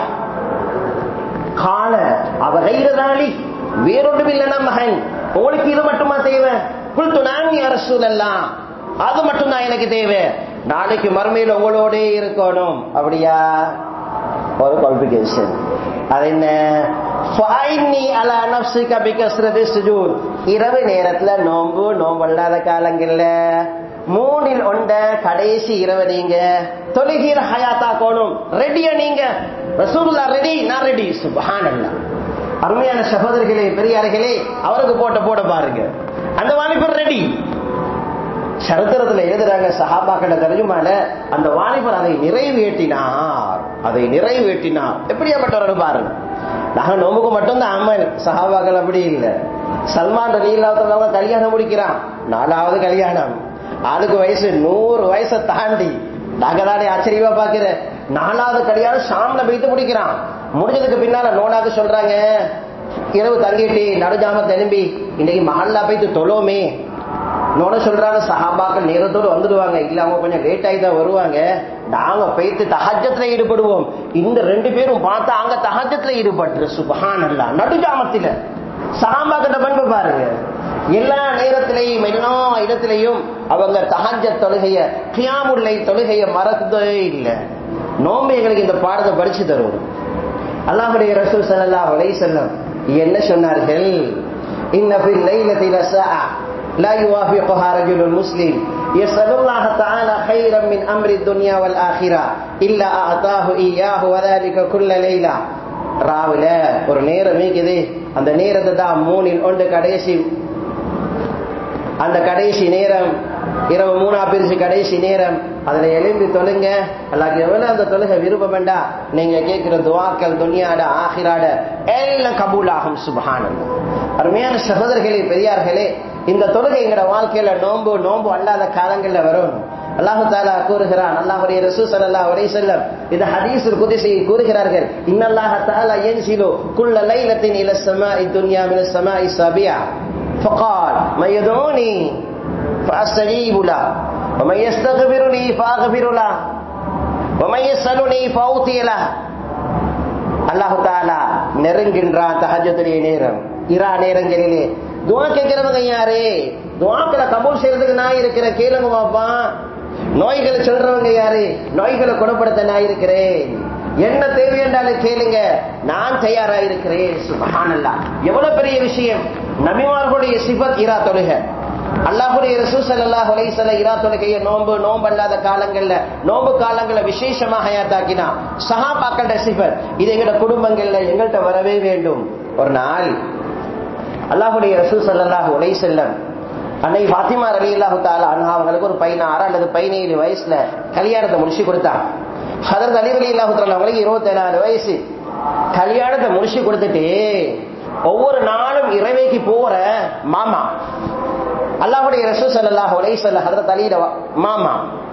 கால அவ கைரதாளி வேறொன்றும் இல்லைன்னா மகன் உங்களுக்கு இது மட்டுமா தேவை குல்து நான் அரசூலல்லாம் அது மட்டும்தான் எனக்கு தேவை நாளைக்கு மறுமையில் உங்களோட இருக்கணும் அப்படியா ஒரு குவாலிபிகேஷன் அது என்ன ஃபைனி அலா நஃப்ஸிக பிகஸ்ரதி சுஜூத் இரவு நேரத்துல நோன்பு நோன்பு அல்லாத காலங்கள்ல மூணில் ஒண்ட கடைசி இரவு நீங்க தொழுகிற ஹயாத்தாக்கணும் ரெடியா நீங்க ரசூலுல்லா ரெடி நான் ரெடி சுபஹானல்லாஹ் அருமையான சகோதரர்களே பெரியார்களே அவருக்கு போட்ட போட பாருங்க அந்த வாலிபர் ரெடி சரித்திரத்துல எழுதுறாங்க சஹாபாக்கள தருஜுமால அந்த வாலிபர் அதை நிறைவேற்றினார் அதை நிறைவேற்றினார் எப்படியாப்பட்டவர்கள் பாருங்க நாங்க நோம்புக்கு மட்டும்தான் அமல் சஹாபாக்கள் அப்படி இல்லை சல்மான் ரலி இல்லாதவங்க கல்யாணம் முடிக்கிறான் நாலாவது கல்யாணம் ஆளுக்கு வயசு நூறு வயசை தாண்டி நாங்க தானே ஆச்சரியமா பாக்குற நாலாவது கல்யாணம் ஷாம்ல வைத்து முடிக்கிறான் முடிஞ்சதுக்கு பின்னால நோனாக்கு சொல்றாங்க இரவு தங்கிட்டு நடுஜாம திரும்பி இன்னைக்கு மஹல்லா போயிட்டு தொழோமே நோட சொல்றாங்க சஹாபாக்கள் நேரத்தோடு வந்துடுவாங்க இல்ல அவங்க கொஞ்சம் லேட் ஆகி தான் வருவாங்க நாங்க போயிட்டு தஹஜத்துல ஈடுபடுவோம் இந்த ரெண்டு பேரும் பார்த்தா அங்க தஹஜத்துல ஈடுபட்டு சுபஹான் அல்லா நடுஜாமத்தில சஹாபாக்கிட்ட பண்பு பாருங்க எல்லா நேரத்திலையும் எல்லா இடத்திலையும் அவங்க தஹஜ தொழுகைய கியாமுல்லை தொழுகைய மறந்ததே இல்லை நோம்பு எங்களுக்கு இந்த பாடத்தை படிச்சு தருவோம் அல்லாஹுடைய ரசூல் ஸல்லல்லாஹு அலைஹி வஸல்லம் என்ன சொன்னார்கள் இன்ன ஃபில் லைலத்தி லஸஆ لا يوافقها رجل مسلم يسأل الله تعالى خيرا من أمر الدنيا والآخرة إلا أعطاه إياه وذلك كل ليلة ராவில ஒரு நேரம் இருக்குது அந்த நேரத்தை தான் மூணில் ஒன்று கடைசி அந்த கடைசி நேரம் இரவு மூணா பிரிச்சு கடைசி நேரம் அதுல எழும்பி தொழுங்க அல்லாக்கு எவ்வளவு அந்த தொழுகை விருப்பம் வேண்டா நீங்க கேட்கிற துவாக்கள் துனியாட ஆகிராட எல்லாம் கபூல் ஆகும் சுபஹானல்ல அருமையான சகோதரர்களே பெரியார்களே இந்த தொழுகை எங்கட வாழ்க்கையில நோன்பு நோன்பு அல்லாத காலங்கள்ல வரும் அல்லாஹு தாலா கூறுகிறான் அல்லாஹுடைய ரசூ ஸல்லல்லாஹு அலைஹி வஸல்லம் இது ஹதீஸுல் குத்ஸி கூறுகிறார்கள் இன்னல்லாஹ தஆலா யன்சிலு குல்ல லைலத்தின் இல ஸமாஇ துன்யா மின ஸமாஇ ஸபியா فقال من يدعوني فأستجيب له ومن يستغفرني فأغفر له ومن يسألني فأوتي له அல்லாஹு தாலா நெருங்கின்றான் தஹஜத்துடைய நேரம் இரா நேரங்களிலே துவா கேட்கிறவங்க யாரு துவாக்களை கபூல் செய்யறதுக்கு நான் இருக்கிறேன் கேளுங்க பாப்பா நோய்களை சொல்றவங்க யாரு நோய்களை குணப்படுத்த நான் இருக்கிறேன் என்ன தேவை என்றாலும் கேளுங்க நான் தயாரா இருக்கிறேன் சுபஹானல்லா எவ்வளவு பெரிய விஷயம் நபிமார்களுடைய சிபத் இரா தொழுக அல்லாஹுடைய ரசூ ஸல்லல்லாஹு அலைஹி வஸல்லம் இரா தொழுகையை நோன்பு நோன்பு அல்லாத காலங்கள்ல நோன்பு காலங்கள்ல விசேஷமாக ஹயாத்தாக்கினா சஹாபாக்களோட சிபத் இது எங்கட குடும்பங்கள்ல எங்கள்கிட்ட வரவே வேண்டும் ஒரு நாள் அல்லாஹுடைய ரசூ ஸல்லல்லாஹு அலைஹி வஸல்லம் அன்னை ஃபாத்திமா ரலியல்லாஹு தஆலா அன்ஹா அவங்களுக்கு ஒரு பதினாறு அல்லது பதினேழு வயசுல கல்யாணத்தை முடிச்சு கொடுத்தாங்க ஹதரத் அலி ரலியல்லாஹு தஆலா அவங்களுக்கு இருபத்தி நாலு வயசு கல்யாணத்தை முடிச்சு கொடுத்துட்டு ஒவ்வொரு நாளும் இறைவைக்கு போற மாமா அல்லாஹுடைய ரசூ ஸல்லல்லாஹு அலைஹி வஸல்லம் ஹதரத் அலியோட மாமா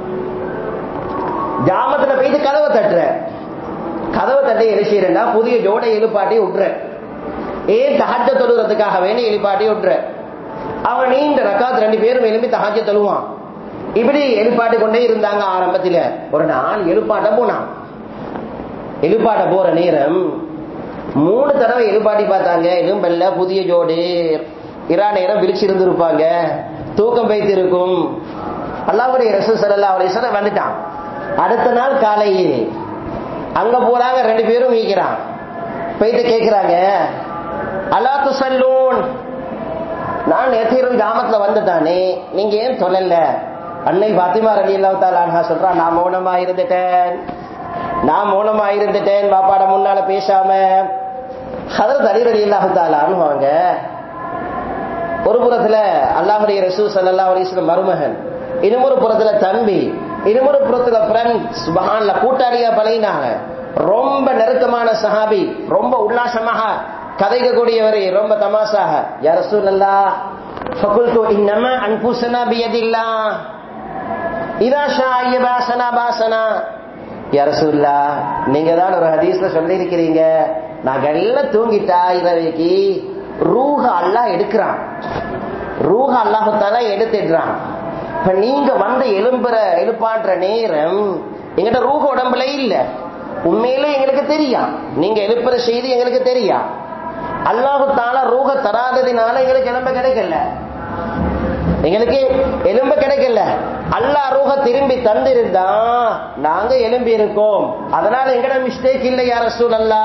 ஜாமத்துல போயிட்டு கதவை தட்டுற கதவை தட்டி என்ன செய்யறா புதிய ஜோடை எழுப்பாட்டி விட்டுற ஏன் தஹஜ தொழுறதுக்காக வேண்டி எழுப்பாட்டி விட்டுற அவன் நீண்ட ரக்காத் ரெண்டு பேரும் எழுப்பி தஹஜ தொழுவான் இப்படி எழுப்பாட்டு கொண்டே இருந்தாங்க ஆரம்பத்துல ஒரு நாள் எழுப்பாட்ட போனான் எழுப்பாட்ட போற நேரம் மூணு தடவை எழுப்பாட்டி பார்த்தாங்க எலும்பல்ல புதிய ஜோடு இரா நேரம் விரிச்சிருந்து இருப்பாங்க தூக்கம் வைத்து இருக்கும் அல்லாவுடைய ரசூல் ஸல்லல்லாஹு அலைஹி வஸல்லம் வந்துட்டான் அடுத்த நாள் காலையில் அங்க போறாங்க ரெண்டு பேரும் மீக்கிறான் போயிட்டு கேக்குறாங்க அல்லா துசல்லூன் நான் நேற்று இரவு ஜாமத்துல வந்துட்டானே நீங்க ஏன் சொல்லல அன்னை பாத்திமா ரலி அல்லா தாலா சொல்றா நான் மௌனமா இருந்துட்டேன் நான் மௌனமா இருந்துட்டேன் பாப்பாட முன்னால பேசாம ஹதரத் அலி ரலி அல்லாஹு தாலான்னு அவங்க ஒரு புறத்துல அல்லாஹுடைய ரசூ சல்லா அலிஸ்லம் மருமகன் இன்னொரு புறத்துல தம்பி இன்னொரு புறத்துல ஃப்ரெண்ட் சுபஹான்ல கூட்டாளியா பழகினாங்க ரொம்ப நெருக்கமான சஹாபி ரொம்ப உல்லாசமாக கதைக்கக்கூடியவர் ரொம்ப தமாசாக யார் ரசூல் அல்லா ஃபகுல்து இன்னமா அன்புசனா பியதில்லா இதா ஷா பாசனா பாசனா யரசுல்லா நீங்க தான் ஒரு ஹதீஸ்ல சொல்லியிருக்கிறீங்க நாங்க எல்லாம் தூங்கிட்டா இரவைக்கு ரூஹ அல்லாஹ் எடுக்கிறான் ரூஹ அல்லாஹத்தால எடுத்துடுறான் இப்ப நீங்க வந்து எழும்புற எழுப்பான்ற நேரம் எங்கிட்ட ரூஹ உடம்புல இல்ல உண்மையிலே எங்களுக்கு தெரியும் நீங்க எழுப்புற செய்தி எங்களுக்கு தெரியும் அல்லாஹு தால ரூஹ தராததினால எங்களுக்கு எலும்ப கிடைக்கல எங்களுக்கு எலும்பு கிடைக்கல அல்லா ரூஹ திரும்பி தந்திருந்தா நாங்க எலும்பி இருக்கோம் அதனால எங்கட மிஸ்டேக் இல்லை யார் ரசூல் அல்லா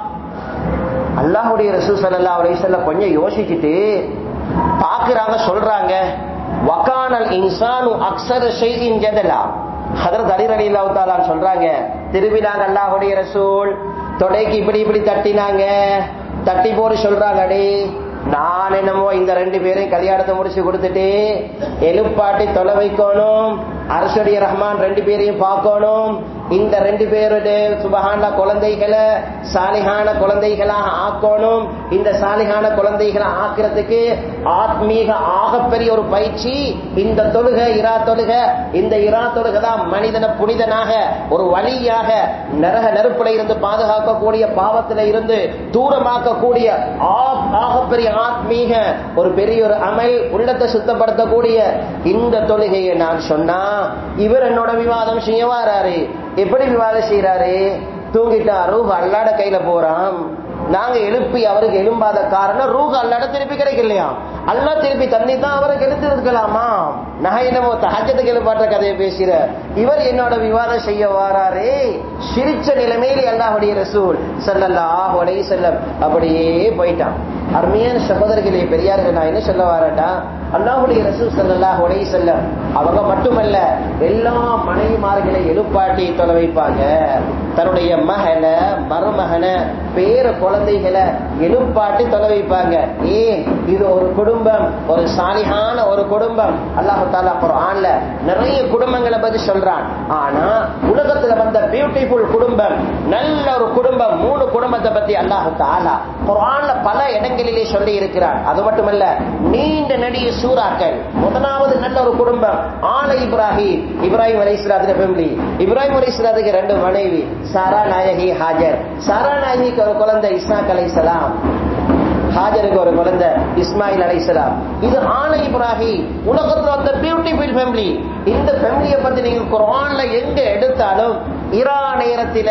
அல்லாஹுடைய ரசூல் சல்லா அலைஹி கொஞ்சம் யோசிச்சுட்டு பாக்குறாங்க சொல்றாங்க வகானல் இன்சானு அக்ஸர ஷைஇன் ஜதலா ஹதரத் அலி ரலியல்லாஹு தஆலா சொல்றாங்க திரும்பினாங்க அல்லாஹ்வுடைய ரசூல் தொடைக்கு இப்படி இப்படி தட்டினாங்க தட்டி போட்டு சொல்றாங்க அடே நான் என்னமோ இந்த ரெண்டு பேரையும் கல்யாணத்தை முடிச்சு கொடுத்துட்டு எழுப்பாட்டி தொலை வைக்கணும் அரசுடைய ரஹ்மான் ரெண்டு பேரையும் பார்க்கணும் இந்த ரெண்டு பேருடைய சுபகான குழந்தைகளை சாலிகான குழந்தைகளாக ஆக்கணும் இந்த சாலிகான குழந்தைகளை ஆக்குறதுக்கு ஆத்மீக ஆகப்பெரிய ஒரு பயிற்சி இந்த தொழுக இரா தொழுக இந்த இரா தொழுக தான் மனிதனை புனிதனாக ஒரு வழியாக நரக நெருப்புல இருந்து பாதுகாக்கக்கூடிய பாவத்தில இருந்து தூரமாக்கக்கூடிய ஆகப்பெரிய ஆத்மீக ஒரு பெரிய ஒரு அமல் உள்ளத்தை சுத்தப்படுத்தக்கூடிய இந்த தொழுகையை நான் சொன்னா இவர் என்னோட விவாதம் செய்ய வாராரு எப்படி விவாதம் செய்யறாரு தூங்கிட்டா ரூஹ் அல்லாட கையில போறான் நாங்க எழுப்பி அவருக்கு எழும்பாத காரணம் ரூஹ் அல்லாட திருப்பி கிடைக்கலையா அல்லா திருப்பி தண்ணி தான் அவருக்கு எடுத்து இருக்கலாமா நான் என்னமோ தஹஜத்துக்கு எழுப்பாட்ட கதையை பேசுற இவர் என்னோட விவாதம் செய்ய வாராரே சிரிச்ச நிலைமையில அல்லாஹுடைய ரசூல் சல்லல்லாஹ் உலகி செல்லம் அப்படியே போயிட்டான் அருமையான சகோதரர்களே பெரியார்கள் நான் என்ன சொல்ல வாரட்டா அல்லாஹுடைய ரசூல் சல்லாஹ் உலகி செல்லம் அவங்க மட்டுமல்ல எல்லா மனைவிமார்களை எழுப்பாட்டி தொலை வைப்பாங்க தன்னுடைய மகனை மருமகனை பேர குழந்தைகளை எழுப்பாட்டி தொலை வைப்பாங்க ஏன் இது ஒரு குடும்பம் ஒரு சாலிகான ஒரு குடும்பம் அல்லாஹு தாலா குரான்ல நிறைய குடும்பங்களை பத்தி சொல்றான் ஆனா உலகத்துல வந்த பியூட்டிஃபுல் குடும்பம் நல்ல ஒரு குடும்பம் மூணு குடும்பத்தை பத்தி அல்லாஹு தாலா குரான்ல பல இடங்களிலே சொல்லி இருக்கிறான் அது மட்டுமல்ல நீண்ட நெடிய சூறாக்கள் முதலாவது நல்ல ஒரு குடும்பம் ஆல இப்ராஹிம் இப்ராஹிம் அலி இஸ்லாத்துக்கு ஃபேமிலி இப்ராஹிம் அலி இஸ்லாத்துக்கு ரெண்டு மனைவி சாரா நாயகி ஹாஜர் சாரா நாயகிக்கு ஒரு குழந்தை இஸ்னாக் அலை சலாம் ஹாஜருக்கு ஒரு குழந்தை இஸ்மாயில் அலைசலாம் இது ஆல இப்ராஹிம் உலகத்துல வந்த பியூட்டிஃபுல் ஃபேமிலி இந்த ஃபேமிலியை பத்தி நீங்க குரான்ல எங்க எடுத்தாலும் இரா நேரத்தில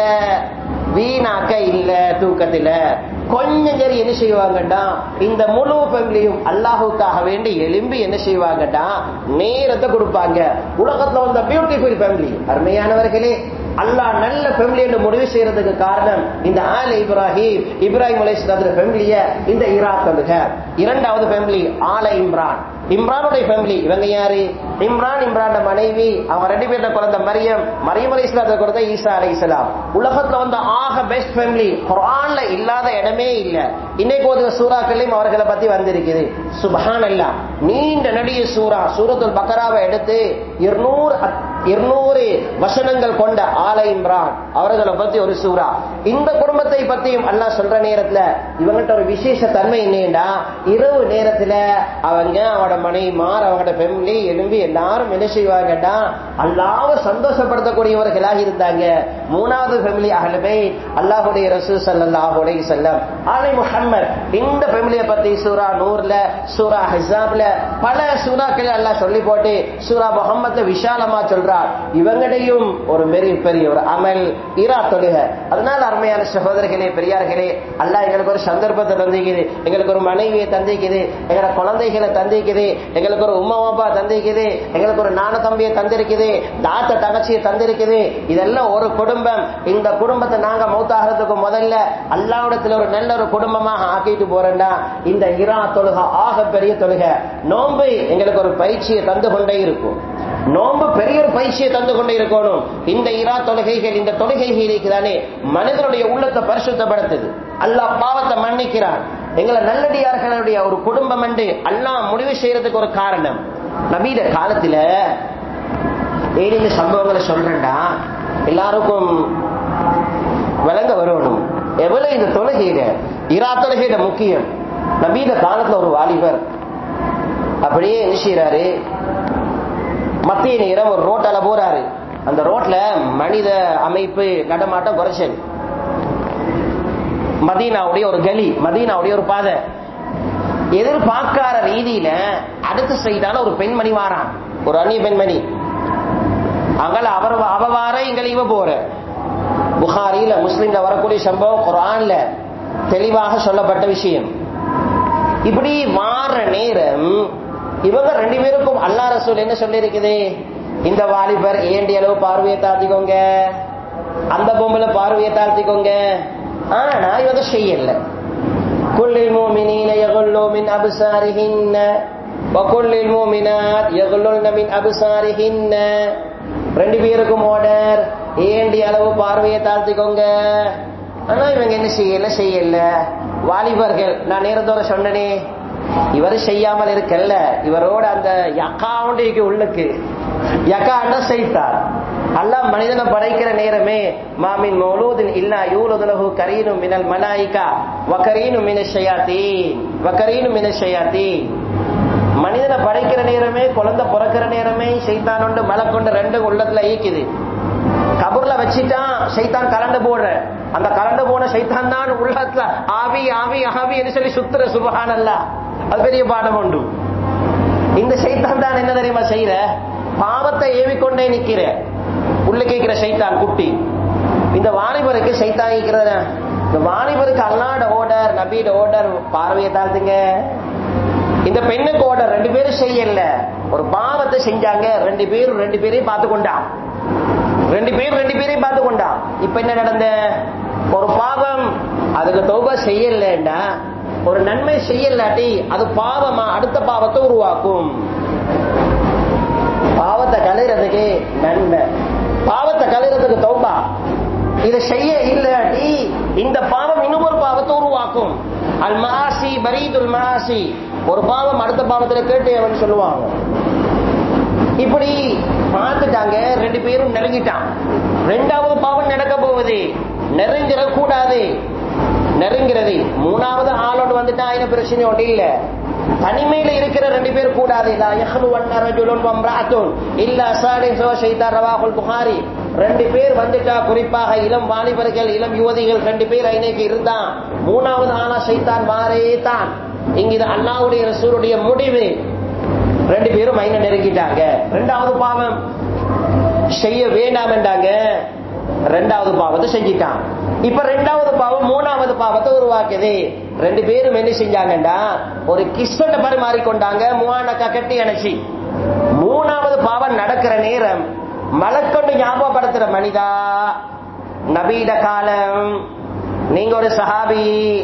வீணாக்க இல்ல தூக்கத்துல கொஞ்சம் சரி என்ன செய்வாங்கடா இந்த முழு ஃபேமிலியும் அல்லாஹுக்காக வேண்டி எலும்பி என்ன செய்வாங்கடா நேரத்தை கொடுப்பாங்க உலகத்துல வந்த பியூட்டிஃபுல் ஃபேமிலி அருமையானவர்களே அல்லாஹ் நல்ல ஃபேமிலி என்று முடிவு செய்யறதுக்கு காரணம் இந்த ஆல இப்ராஹிம் இப்ராஹிம் அலைஹிஸ்ஸலாத்துல ஃபேமிலிய இந்த ஈராக் தொழுக இரண்டாவது ஃபேமிலி ஆல இம்ரான் இம்ரானுடைய ஃபேமிலி இவங்க யாரு இம்ரான் இம்ரான் மனைவி அவங்க ரெண்டு பேர்ல குழந்தை மரியம் மரியம் அலி இஸ்லாத்துல குழந்தை ஈசா அலி இஸ்லாம் உலகத்துல வந்து ஆக பெஸ்ட் ஃபேமிலி குரான்ல இல்லாத இடமே இல்ல இன்னைக்கு ஒரு சூறாக்களையும் அவர்களை பத்தி வந்திருக்குது சுபஹான் அல்லா நீண்ட நடிக சூரா சூரத்துல் பக்கராவை எடுத்து இருநூறு இருநூறு வசனங்கள் கொண்ட ஆல இம்ரான் அவர்களை பத்தி ஒரு சூறா இந்த குடும்பத்தை பத்தியும் அல்லா சொல்ற நேரத்துல இவங்கிட்ட ஒரு விசேஷ தன்மை என்னடா இரவு நேரத்துல அவங்க அவனோட மனைவிமார் அவங்களோட ஃபேமிலி எழும்பி எல்லாரும் என்ன செய்வாங்கடா அல்லாவ சந்தோஷப்படுத்தக்கூடியவர்களாக இருந்தாங்க மூணாவது ஃபேமிலி அகலபை அல்லாஹுடைய ரசூ சல்லாஹுடைய செல்லம் ஆலை முஹம்மத் இந்த ஃபேமிலியை பத்தி சூரா நூர்ல சூரா ஹிசாப்ல பல சூறாக்கள் எல்லாம் சொல்லி போட்டு சூரா முகம்மத்ல விஷாலமா சொல்றார் இவங்கடையும் ஒரு பெரிய பெரிய ஒரு அமல் இரா தொழுக அதனால அருமையான சகோதரர்களே பெரியார்களே அல்லாஹ் எங்களுக்கு ஒரு சந்தர்ப்பத்தை தந்திக்குது எங்களுக்கு ஒரு மனைவியை தந்திக்குது எங்களோட குழந்தைகளை தந்திக்குது எங்களுக்கு ஒரு உமா அப்பா தந்திக்குது எங்களுக்கு ஒரு நான தம்பியை தந்திருக்குது தாத்த தங்கச்சியை தந்திருக்குது இதெல்லாம் ஒரு குடும்பம் இந்த குடும்பத்தை நாங்க மௌத்தாகிறதுக்கு முதல்ல அல்லாவிடத்துல ஒரு நல்ல ஒரு குடும்பமாக ஆக்கிட்டு போறேன்டா இந்த இரா தொழுக ஆக பெரிய தொழுக நோன்பு எங்களுக்கு ஒரு பயிற்சியை தந்து கொண்டே இருக்கும் நோன்பு பெரிய ஒரு பயிற்சியை தந்து கொண்டே இருக்கணும் இந்த இரா தொழுகைகள் இந்த தொழுகைகளுக்கு தானே மனிதனுடைய உள்ளத்தை பரிசுத்தப்படுத்துது அல்லாஹ் பாவத்தை மன்னிக்கிறான் எங்களை நல்லடியார்களுடைய ஒரு குடும்பம் என்று அல்லாஹ் முடிவு செய்யறதுக்கு ஒரு காரணம் நபீத காலத்துல ஏழு சம்பவங்களை சொல்றேன்டா எல்லாருக்கும் விளங்க வரணும் எவ்வளவு இந்த தொழுகையில இரா தொழுகையில முக்கியம் நபீத காலத்துல ஒரு வாலிபர் அப்படியே என்ன செய்யறாரு மத்திய நேரம் ஒரு ரோட்டால போறாரு அந்த ரோட்ல மனித அமைப்பு நடமாட்டம் குறைச்சல் மதீனாவுடைய ஒரு கலி மதீனாவுடைய ஒரு பாதை எதிர்பார்க்காத ரீதியில அடுத்த சைடால ஒரு பெண்மணி வாரான் ஒரு அந்நிய பெண்மணி அங்கல அவர் அவ வார இங்கல இவ போற புகாரில முஸ்லிம்ல வரக்கூடிய சம்பவம் குரான்ல தெளிவாக சொல்லப்பட்ட விஷயம் இப்படி மாற நேரம் இவங்க ரெண்டு பேருக்கும் அல்லா ரசூல் என்ன சொல்லி இருக்குது இந்த வாலிபர் ஏண்டி அளவு பார்வையை தாழ்த்திக்கோங்க அந்த பொம்பளை பார்வையை தாழ்த்திக்கோங்க ஆனா இவங்க செய்யல كل المؤمنين يغلوا من أبصارهن وكل المؤمنات يغللن من أبصارهن ரெண்டு பேருக்கும் ஆர்டர் ஏண்டி அளவு பார்வையை தாழ்த்திக்கோங்க ஆனா இவங்க என்ன செய்யல செய்யல வாலிபர்கள் நான் நேரத்தோட சொன்னனே இவர் செய்யாமல் இருக்கல்ல இவரோட அந்த யக்காவுண்டிக்கு உள்ளுக்கு யக்காண்ட செய்தார் அல்லாஹ் மனிதனை படைக்கிற நேரமே மாமின் மௌலூதின் இல்லா யூலுதுலஹு கரீனும் மினல் மலாயிகா வகரீனும் மின ஷயாத்தீன் வகரீனும் மின ஷயாத்தீன் மனிதனை படைக்கிற நேரமே குழந்தை பிறக்கிற நேரமே சைத்தான் ஒன்று மலை கொண்டு ரெண்டு உள்ளத்துல ஈக்குது கபூர்ல வச்சுட்டான் சைத்தான் கலண்டு போடுற அந்த கலண்டு போன சைத்தான் தான் உள்ளத்துல ஆவி ஆவி ஆவி என்று சொல்லி சுத்துற சுபகான் அல்ல அது பெரிய பாடம் உண்டு இந்த சைத்தான் தான் என்ன தெரியுமா செய்யற பாவத்தை ஏவிக்கொண்டே நிக்கிற உள்ள கேட்கிற சைத்தான் குட்டி இந்த வாலிபருக்கு சைத்தான் இருக்கிறத இந்த வாலிபருக்கு அல்லாட ஓடர் நபீட ஓடர் பார்வையை தாழ்த்துங்க இந்த பெண்ணுக்கு ஓடர் ரெண்டு பேரும் செய்யல ஒரு பாவத்தை செஞ்சாங்க ரெண்டு பேரும் ரெண்டு பேரையும் பார்த்து கொண்டான் ரெண்டு பேரும் ரெண்டு பேரையும் பார்த்து கொண்டான் இப்ப என்ன நடந்த ஒரு பாவம் அதுக்கு தௌபா செய்யலன்னா ஒரு நன்மை செய்யலாட்டி அது பாவமா அடுத்த பாவத்தை உருவாக்கும் பாவத்தை கலைறதுக்கு நன்மை பாவத்தை கலைறதுக்கு தௌபா இதை செய்ய இல்லாட்டி இந்த பாவம் இன்னும் ஒரு பாவத்தை உருவாக்கும் அல் மாசி பரீதுல் மாசி ஒரு பாவம் அடுத்த பாவத்துல கேட்டு அவன் சொல்லுவாங்க இப்படி பார்த்துட்டாங்க ரெண்டு பேரும் நெருங்கிட்டான் ரெண்டாவது பாவம் நடக்க போகுது நெருங்கிற கூடாது நெருங்கிறது மூணாவது ஆளோடு வந்துட்டா ஆயிரம் பிரச்சனை ஒன்று இல்ல தனிமையில இருக்கிற ரெண்டு பேர் கூடாது இல்ல யஹ்லு வன்ன ரஜுலுன் வம்ராத்துன் இல்ல சாலிஹு ஷைத்தான் ரவாஹுல் புகாரி ரெண்டு பேர் வந்துட்டா குறிப்பாக இளம் வாலிபர்கள் இளம் யுவதிகள் ரெண்டு பேர் ஐநேக்கு இருந்தான் மூணாவது ஆனா சைத்தான் மாறே தான் இங்க இது அல்லாவுடைய ரசூருடைய முடிவு ரெண்டு பேரும் மைன நெருங்கிட்டாங்க ரெண்டாவது பாவம் செய்ய வேண்டாம் என்றாங்க ரெண்டாவது பாவத்தை செஞ்சிட்டான் இப்ப ரெண்டாவது பாவம் மூணாவது பாவத்தை உருவாக்குது ரெண்டு பேரும் என்ன செஞ்சாங்கடா ஒரு கிஸ்வட்ட பரிமாறி கொண்டாங்க மூவானக்கா கட்டி அணைச்சி மூணாவது பாவம் நடக்கிற நேரம் மலக்கொண்டு ஞாபகப்படுத்துற மனிதா நபீட காலம் நீங்க ஒரு சஹாபி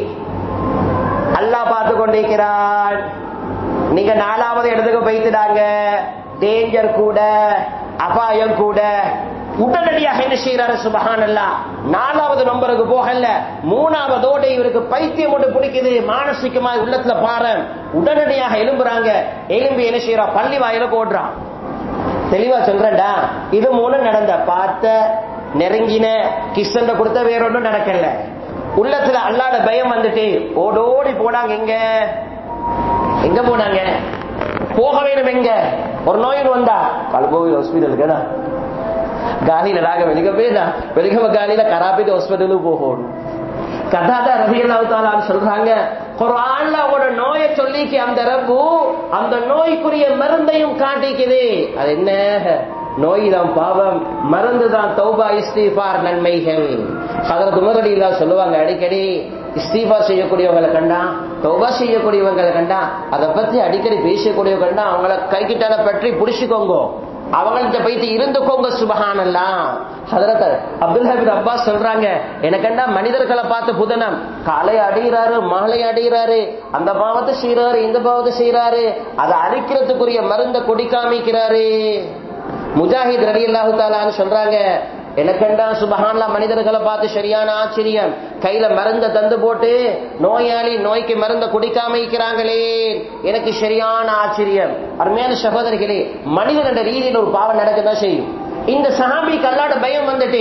அல்லாஹ் பார்த்து கொண்டிருக்கிறான் நீங்க நாலாவது இடத்துக்கு போய்த்துடாங்க டேஞ்சர் கூட அபாயம் கூட உடனடியாக என்ன செய்யறாரு சுபஹான் அல்லா நாலாவது நம்பருக்கு போகல மூணாவதோட இவருக்கு பைத்தியம் ஒன்று பிடிக்குது மானசிகமா உள்ளத்துல பாரு உடனடியாக எலும்புறாங்க எலும்பி என்ன செய்யறா பள்ளி வாயில ஓடுறான் தெளிவா சொல்றேன்டா இது மூணு நடந்த பார்த்த நெருங்கின கிசண்ட கொடுத்த வேற ஒன்றும் நடக்கல உள்ளத்துல அல்லாட பயம் வந்துட்டு ஓடோடி போனாங்க எங்க எங்க போனாங்க போக வேணும் எங்க ஒரு நோயின் வந்தா கல்கோவில் ஹாஸ்பிட்டலுக்கு గాలిలో రాగా వెలిగపోయినా వెలిగవ గాలిలో கராபிட்டு ஹாஸ்பிட்டலுக்கு போகணும் கதாதா ரவியல்லாஹு தாலான்னு சொல்றாங்க குர்ஆன்ல அவங்களோட நோயை சொல்லிக்கு அந்த ரப்பு அந்த நோய்க்குரிய மருந்தையும் காட்டிக்குது அது என்ன நோய் தான் பாவம் மருந்து தான் தௌபா இஸ்திஃபார் நன்மைகள் ஹதரத் உமர் அலிலா சொல்லுவாங்க அடிக்கடி இஸ்தீபா செய்யக்கூடியவங்களை கண்டா தௌபா செய்யக்கூடியவங்களை கண்டா அதை பத்தி அடிக்கடி பேசக்கூடியவங்க கண்டா அவங்கள கைக்கிட்டால பற்றி புடிச்சுக்கோங்க அவங்கள்ட்ட போயிட்டு இருந்துக்கோங்க சுபஹானல்லா ஹதரத் அப்துல் ஹபீத் அப்பாஸ் சொல்றாங்க எனக்கண்டா மனிதர்களை பார்த்து புதனம் காலை அடைகிறாரு மாலை அடைகிறாரு அந்த பாவத்தை செய்யறாரு இந்த பாவத்தை செய்யறாரு அதை அழிக்கிறதுக்குரிய மருந்த கொடி காமிக்கிறாரு முஜாஹித் ரவி அல்லாஹு தாலான்னு சொல்றாங்க எனக்கண்டா சுபஹான்லா மனிதர்களை பார்த்து சரியான ஆச்சரியம் கையில மருந்த தந்து போட்டு நோயாளி நோய்க்கு மருந்த குடிக்காம இருக்கிறாங்களே எனக்கு சரியான ஆச்சரியம் அருமையான சகோதரிகளே மனிதன் என்ற ரீதியில் ஒரு பாவம் நடக்கதான் செய்யும் இந்த சஹாபிக்கு அல்லாட பயம் வந்துட்டு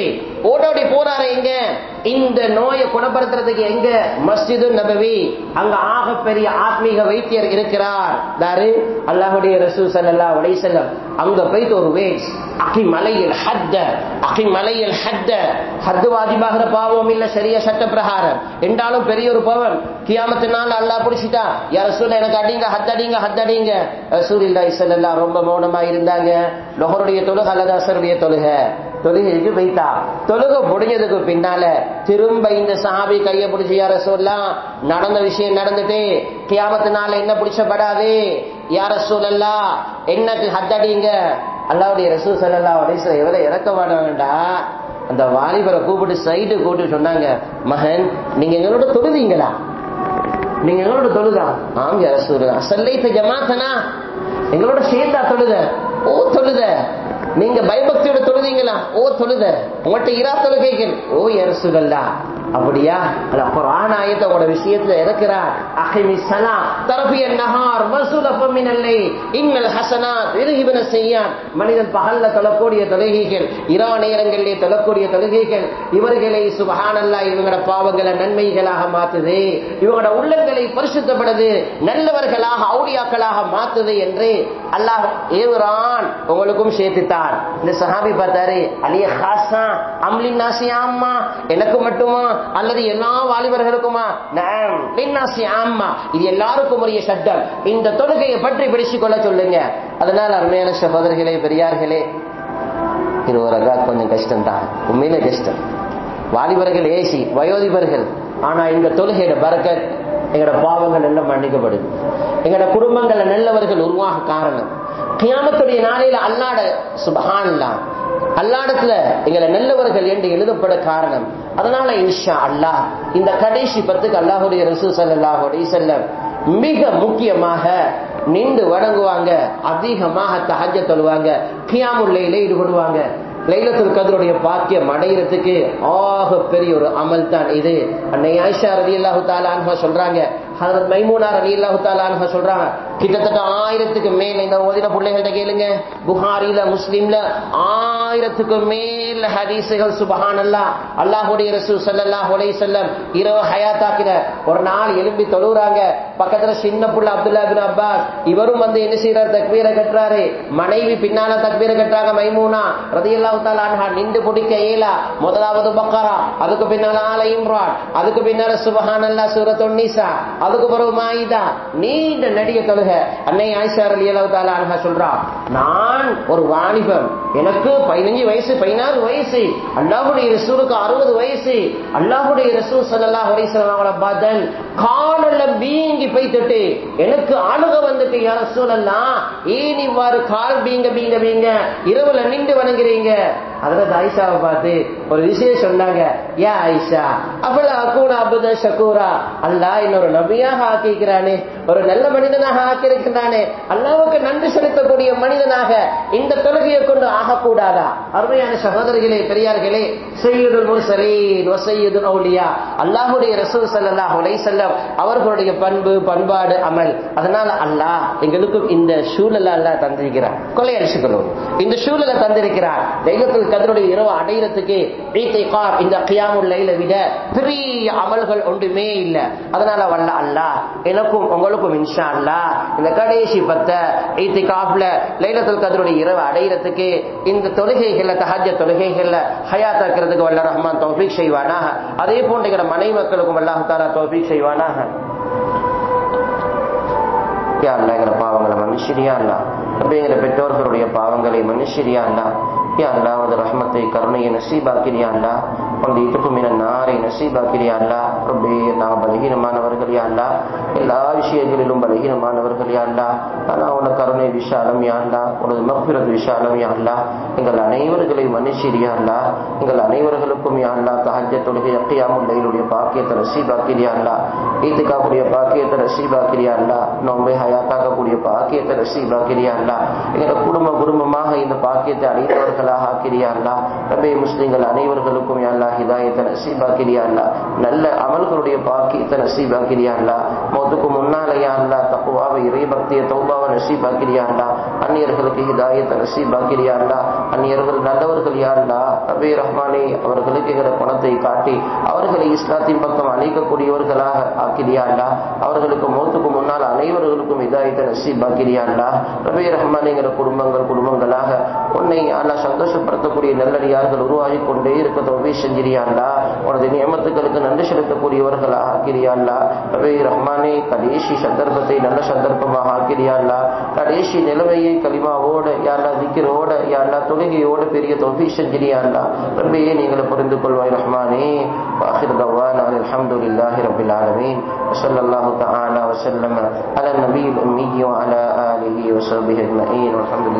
ஓடோடி போறாரு எங்க இந்த நோயை குணப்படுத்துறதுக்கு எங்க மஸ்ஜிது நபவி அங்க ஆக பெரிய ஆத்மீக வைத்தியர் இருக்கிறார் தாரு அல்லாஹுடைய ரசூ சல்லா உடை செல்லம் அங்க போயிட்டு ஒரு வேஸ் அகி மலையில் ஹத்த அகி மலையில் ஹத்த ஹத்து வாஜிபாகிற பாவம் இல்ல சரியா சட்ட பிரகாரம் என்றாலும் பெரிய ஒரு பாவம் கியாமத்தினால அல்லாஹ் பிடிச்சிட்டா யார் ரசூல் எனக்கு அடிங்க ஹத் அடிங்க ஹத் அடிங்க ரசூல் இல்லா இசல்லா ரொம்ப மௌனமா இருந்தாங்க லொஹருடைய தொழுக அல்லது அசருடைய தொழுக தொழுகைக்கு வைத்தா தொழுக முடிஞ்சதுக்கு பின்னால திரும்ப இந்த சஹாபி கைய பிடிச்சி யார சொல்லலாம் நடந்த விஷயம் நடந்துட்டு கியாமத்தினால என்ன பிடிச்சப்படாது யார சொல்லலா என்னக்கு ஹத்தடிங்க அல்லாவுடைய ரசூல் சல்லா உடைய எவ்வளவு இறக்க வேண்டா அந்த வாலிபரை கூப்பிட்டு சைடு கூப்பிட்டு சொன்னாங்க மகன் நீங்க எங்களோட தொழுதீங்களா நீங்க எங்களோட தொழுதா ஆம் ரசூல் சல்லைத்த ஜமாத்தனா எங்களோட சேர்ந்தா தொழுத ஓ தொழுத நீங்க பயபக்தியோட தொழுதீங்களா ஓ தொழுத உங்கள்கிட்ட இரா தொழுகைகள் ஓ அரசுகள்லா அப்படியா அல்ல குரான் ஆயத்தை உங்களோட விஷயத்துல இறக்கிறார் அஹிமி சலா தரபிய நஹார் மசூல மினல்லை இன்னல் ஹசனாத் விருகிபன செய்யான் மனிதன் பகல்ல தொழக்கூடிய தொழுகைகள் இரா நேரங்களிலே தொழக்கூடிய தொழுகைகள் இவர்களை சுபஹானல்லா இவங்களோட பாவங்களை நன்மைகளாக மாத்துது இவங்களோட உள்ளங்களை பரிசுத்தப்படுது நல்லவர்களாக அவுளியாக்களாக மாத்துது என்று அல்லாஹ் ஏவுறான் உங்களுக்கும் சேர்த்துத்தான் இந்த சஹாபி பார்த்தாரு அலிய ஹாசா அம்லின் நாசி ஆம்மா எனக்கு மட்டுமா அல்லது எல்லா வாலிபர்களுக்குமா நாசி ஆம்மா இது எல்லாருக்கும் உரிய சட்டம் இந்த தொழுகையை பற்றி பிடிச்சு கொள்ள சொல்லுங்க அதனால அருமையான சகோதரர்களே பெரியார்களே இது ஒரு அகா கொஞ்சம் கஷ்டம் தான் உண்மையிலே கஷ்டம் வாலிபர்கள் ஏசி வயோதிபர்கள் ஆனா இந்த தொழுகையோட பறக்கத் எங்களோட பாவங்கள் எல்லாம் மன்னிக்கப்படுது எங்களோட குடும்பங்கள்ல நல்லவர்கள் உருவாக காரணம் கியாமத்துடைய நாளையில அல்லாட சுபஹான்லா அல்லாடத்துல எங்களை நல்லவர்கள் என்று எழுதப்பட காரணம் அதனால இன்ஷா அல்லாஹ் இந்த கடைசி பத்துக்கு அல்லாஹுடைய ரசூ சல்லாஹுடைய செல்லம் மிக முக்கியமாக நின்று வணங்குவாங்க அதிகமாக தஹஜ தொழுவாங்க கியாமுல்லையில ஈடுபடுவாங்க லைலத்துல் கதருடைய பாக்கியம் அடைகிறதுக்கு ஆக பெரிய ஒரு அமல் தான் இது அன்னை ஆயிஷா ரதி அல்லாஹு தாலா சொல்றாங்க ஹதரத் மைமூனார் அலி அல்லாஹு தாலா சொல்றாங்க கிட்டத்தட்ட ஆயிரத்துக்கு மேல இந்த ஓதின பிள்ளைகள்ட்ட கேளுங்க புகாரில முஸ்லீம்ல ஆயிரத்துக்கு மேல ஹதீசுகள் சுபஹான் அல்லா அல்லாஹுடைய ரசூ சல்லாஹ் உலை செல்லம் இரவு ஹயாத்தாக்கிற ஒரு நாள் எலும்பி தொழுறாங்க பக்கத்துல சின்ன புள்ள அப்துல்லா பின் அப்பாஸ் இவரும் வந்து என்ன செய்யறாரு தக்பீரை கட்டுறாரு மனைவி பின்னால தக்பீரை கட்டுறாங்க மைமூனா ரதி அல்லாஹு தாலா நின்று பிடிக்க ஏலா முதலாவது பக்காரா அதுக்கு பின்னால ஆல இம்ரான் அதுக்கு பின்னால சுபஹான் அல்லா சூரத் ஒன்னிசா அதுக்கு பிறகு மாயிதா நீண்ட நடிக தொழுக அன்னை ஆயிஷா அலி அல்லாஹ் அன்ஹா சொல்றா நான் ஒரு வாலிபம் எனக்கு பதினஞ்சு வயசு பதினாறு வயசு அல்லாஹுடைய ரசூலுக்கு அறுபது வயசு அல்லாஹுடைய ரசூல் சல்லல்லாஹு அலைஹி வஸல்லம் அவங்கள பார்த்தன் காலில் வீங்கி போய்த்துட்டு எனக்கு அழுக வந்துட்டு யார சூழல்லாம் ஏன் இவ்வாறு கால் பீங்க பீங்க பீங்க இரவுல நின்று வணங்குறீங்க அதுல ஆயிஷாவை பார்த்து ஒரு விஷயம் சொன்னாங்க ஏன் ஆயிஷா அவள அக்கூன அபுத ஷக்கூரா அல்லாஹ் இன்னொரு நபியாக ஆக்கிக்கிறானே ஒரு நல்ல மனிதனாக ஆக்கியிருக்கிறானே அல்லாவுக்கு நன்றி செலுத்தக்கூடிய மனிதனாக இந்த தொழுகையை கொண்டு ஆகக்கூடாதா அருமையான சகோதரிகளே பெரியார்களே செய்யுதுல் முர்சலீன் வசையுதுல் அவுலியா அல்லாஹுடைய ரசூல் ஸல்லல்லாஹு அலைஹி வஸல்லம் அவர்களுடைய பண்பு பண்பாடு அமல் அதனால அல்லாஹ் எங்களுக்கும் இந்த சூழலை அல்லாஹ் தந்திருக்கிறார் கொலை அடிச்சுக்கணும் இந்த சூழலை தந்திருக்கிறார் லைலத்துல் கதருடைய இரவு அடையிறதுக்கு ஈத்திகாப் இந்த கியாமுல் லைல விட பெரிய அமல்கள் ஒன்றுமே இல்லை அதனால வல்ல அல்லாஹ் எனக்கும் உங்களுக்கும் இன்ஷா அல்லாஹ் இந்த கடைசி பத்த ஈத்திகாப்ல லைலத்துல் கதருடைய இரவு அடையிறதுக்கு இந்த தொழுகைகள்ல தஹஜ்ஜ தொழுகைகள்ல ஹயாத்தாக்கிறதுக்கு வல்ல ரஹ்மான் தௌஃபீக் செய்வானாக அதே போன்ற எங்களோட மனைவி மக்களுக்கும் அல்லாஹ் தாலா தௌஃபீக் செய்வானாக யா அல்லா எங்களை பாவங்களை மனுஷரியா அல்லா அப்படி எங்களை பெற்றோர்களுடைய பாவங்களை மனுஷரியா அல்லா யா அல்லா உனது ரஹ்மத்தை கருணையை நசீபாக்கிறியா அல்லா உனது இதுக்கும் என நாரை நசீபாக்கிறியா அல்லா அப்படி நான் பலகீனமானவர்கள் யா அல்லா எல்லா விஷயங்களிலும் பலகீனமானவர்கள் யா அல்லா ஆனா உனது கருணை விஷாலம் யா அல்லா உனது மக்பிரத் விஷாலம் யா அல்லா எங்கள் அனைவர்களை மனுஷரியா அல்லா எங்கள் அனைவர்களுக்கும் யா அல்லா தஹஜ்ஜ தொழுகை அக்கியாமுல்லையிலுடைய பாக்கியத்தை நசீபாக்கிறியா அல்லா ஈத்துக்காக்கூடிய பாக்கியத்தை நசீபாக்கிறியா அல்லா நோம்பை ஹயாத்தாக்கக்கூடிய பாக்கியத்தை நசீபாக்கிறியா அல்லா எங்களோட குடும்ப குடும்பமாக இந்த பாக்கியத்தை அடைந்தவர்களாக ஆக்கிறியா அல்லா ரபே முஸ்லிம்கள் அனைவர்களுக்கும் அல்லா ஹிதாயத்தை நசீபாக்கிறியா அல்லா நல்ல அமல்களுடைய பாக்கியத்தை நசீபாக்கிறியா அல்லா மௌத்துக்கு முன்னாலேயா அல்லா தப்புவாவை இறை பக்தியை தௌபாவை நசீபாக்கிறியா அல்லா அந்நியர்களுக்கு ஹிதாயத்தை நசீபாக்கிறியா அல்லா அந்நியர்கள் நல்லவர்கள் யாருண்டா ரபே ரஹ்மானே அவர்களுக்கு எங்கள பணத்தை காட்டி அவர்களை இஸ்லாத்தின் பக்கம் அழைக்கக்கூடியவர்களாக ஆக்கிறியாண்டா அவர்களுக்கு மௌத்துக்கு முன்னால் அனைவர்களுக்கும் இதாயத்தை நசீபாக்கிறியாண்டா ரபே ரஹ்மானே எங்கள குடும்பங்கள் குடும்பங்களாக உன்னை அல்லா சந்தோஷப்படுத்தக்கூடிய நல்லடியார்கள் உருவாகி கொண்டே இருக்க தோல்வி செஞ்சிரியாண்டா உனது நியமத்துக்களுக்கு நன்றி செலுத்தக்கூடியவர்களாக ஆக்கிறியாண்டா ரபே ரஹ்மானே கடைசி சந்தர்ப்பத்தை நல்ல சந்தர்ப்பமாக ஆக்கிறியாண்டா கடைசி நிலைமையை கலிமாவோட யாரா திக்கிறோட யாரா தொழுகையோட பெரிய தொகை செஞ்சிரியாண்டா ரப்பையே நீங்களை புரிந்து கொள்வாய் ரஹ்மானே واخر دعوانا الحمد لله رب العالمين وصلى الله تعالى وسلم على النبي الامي وعلى اله وصحبه اجمعين والحمد لله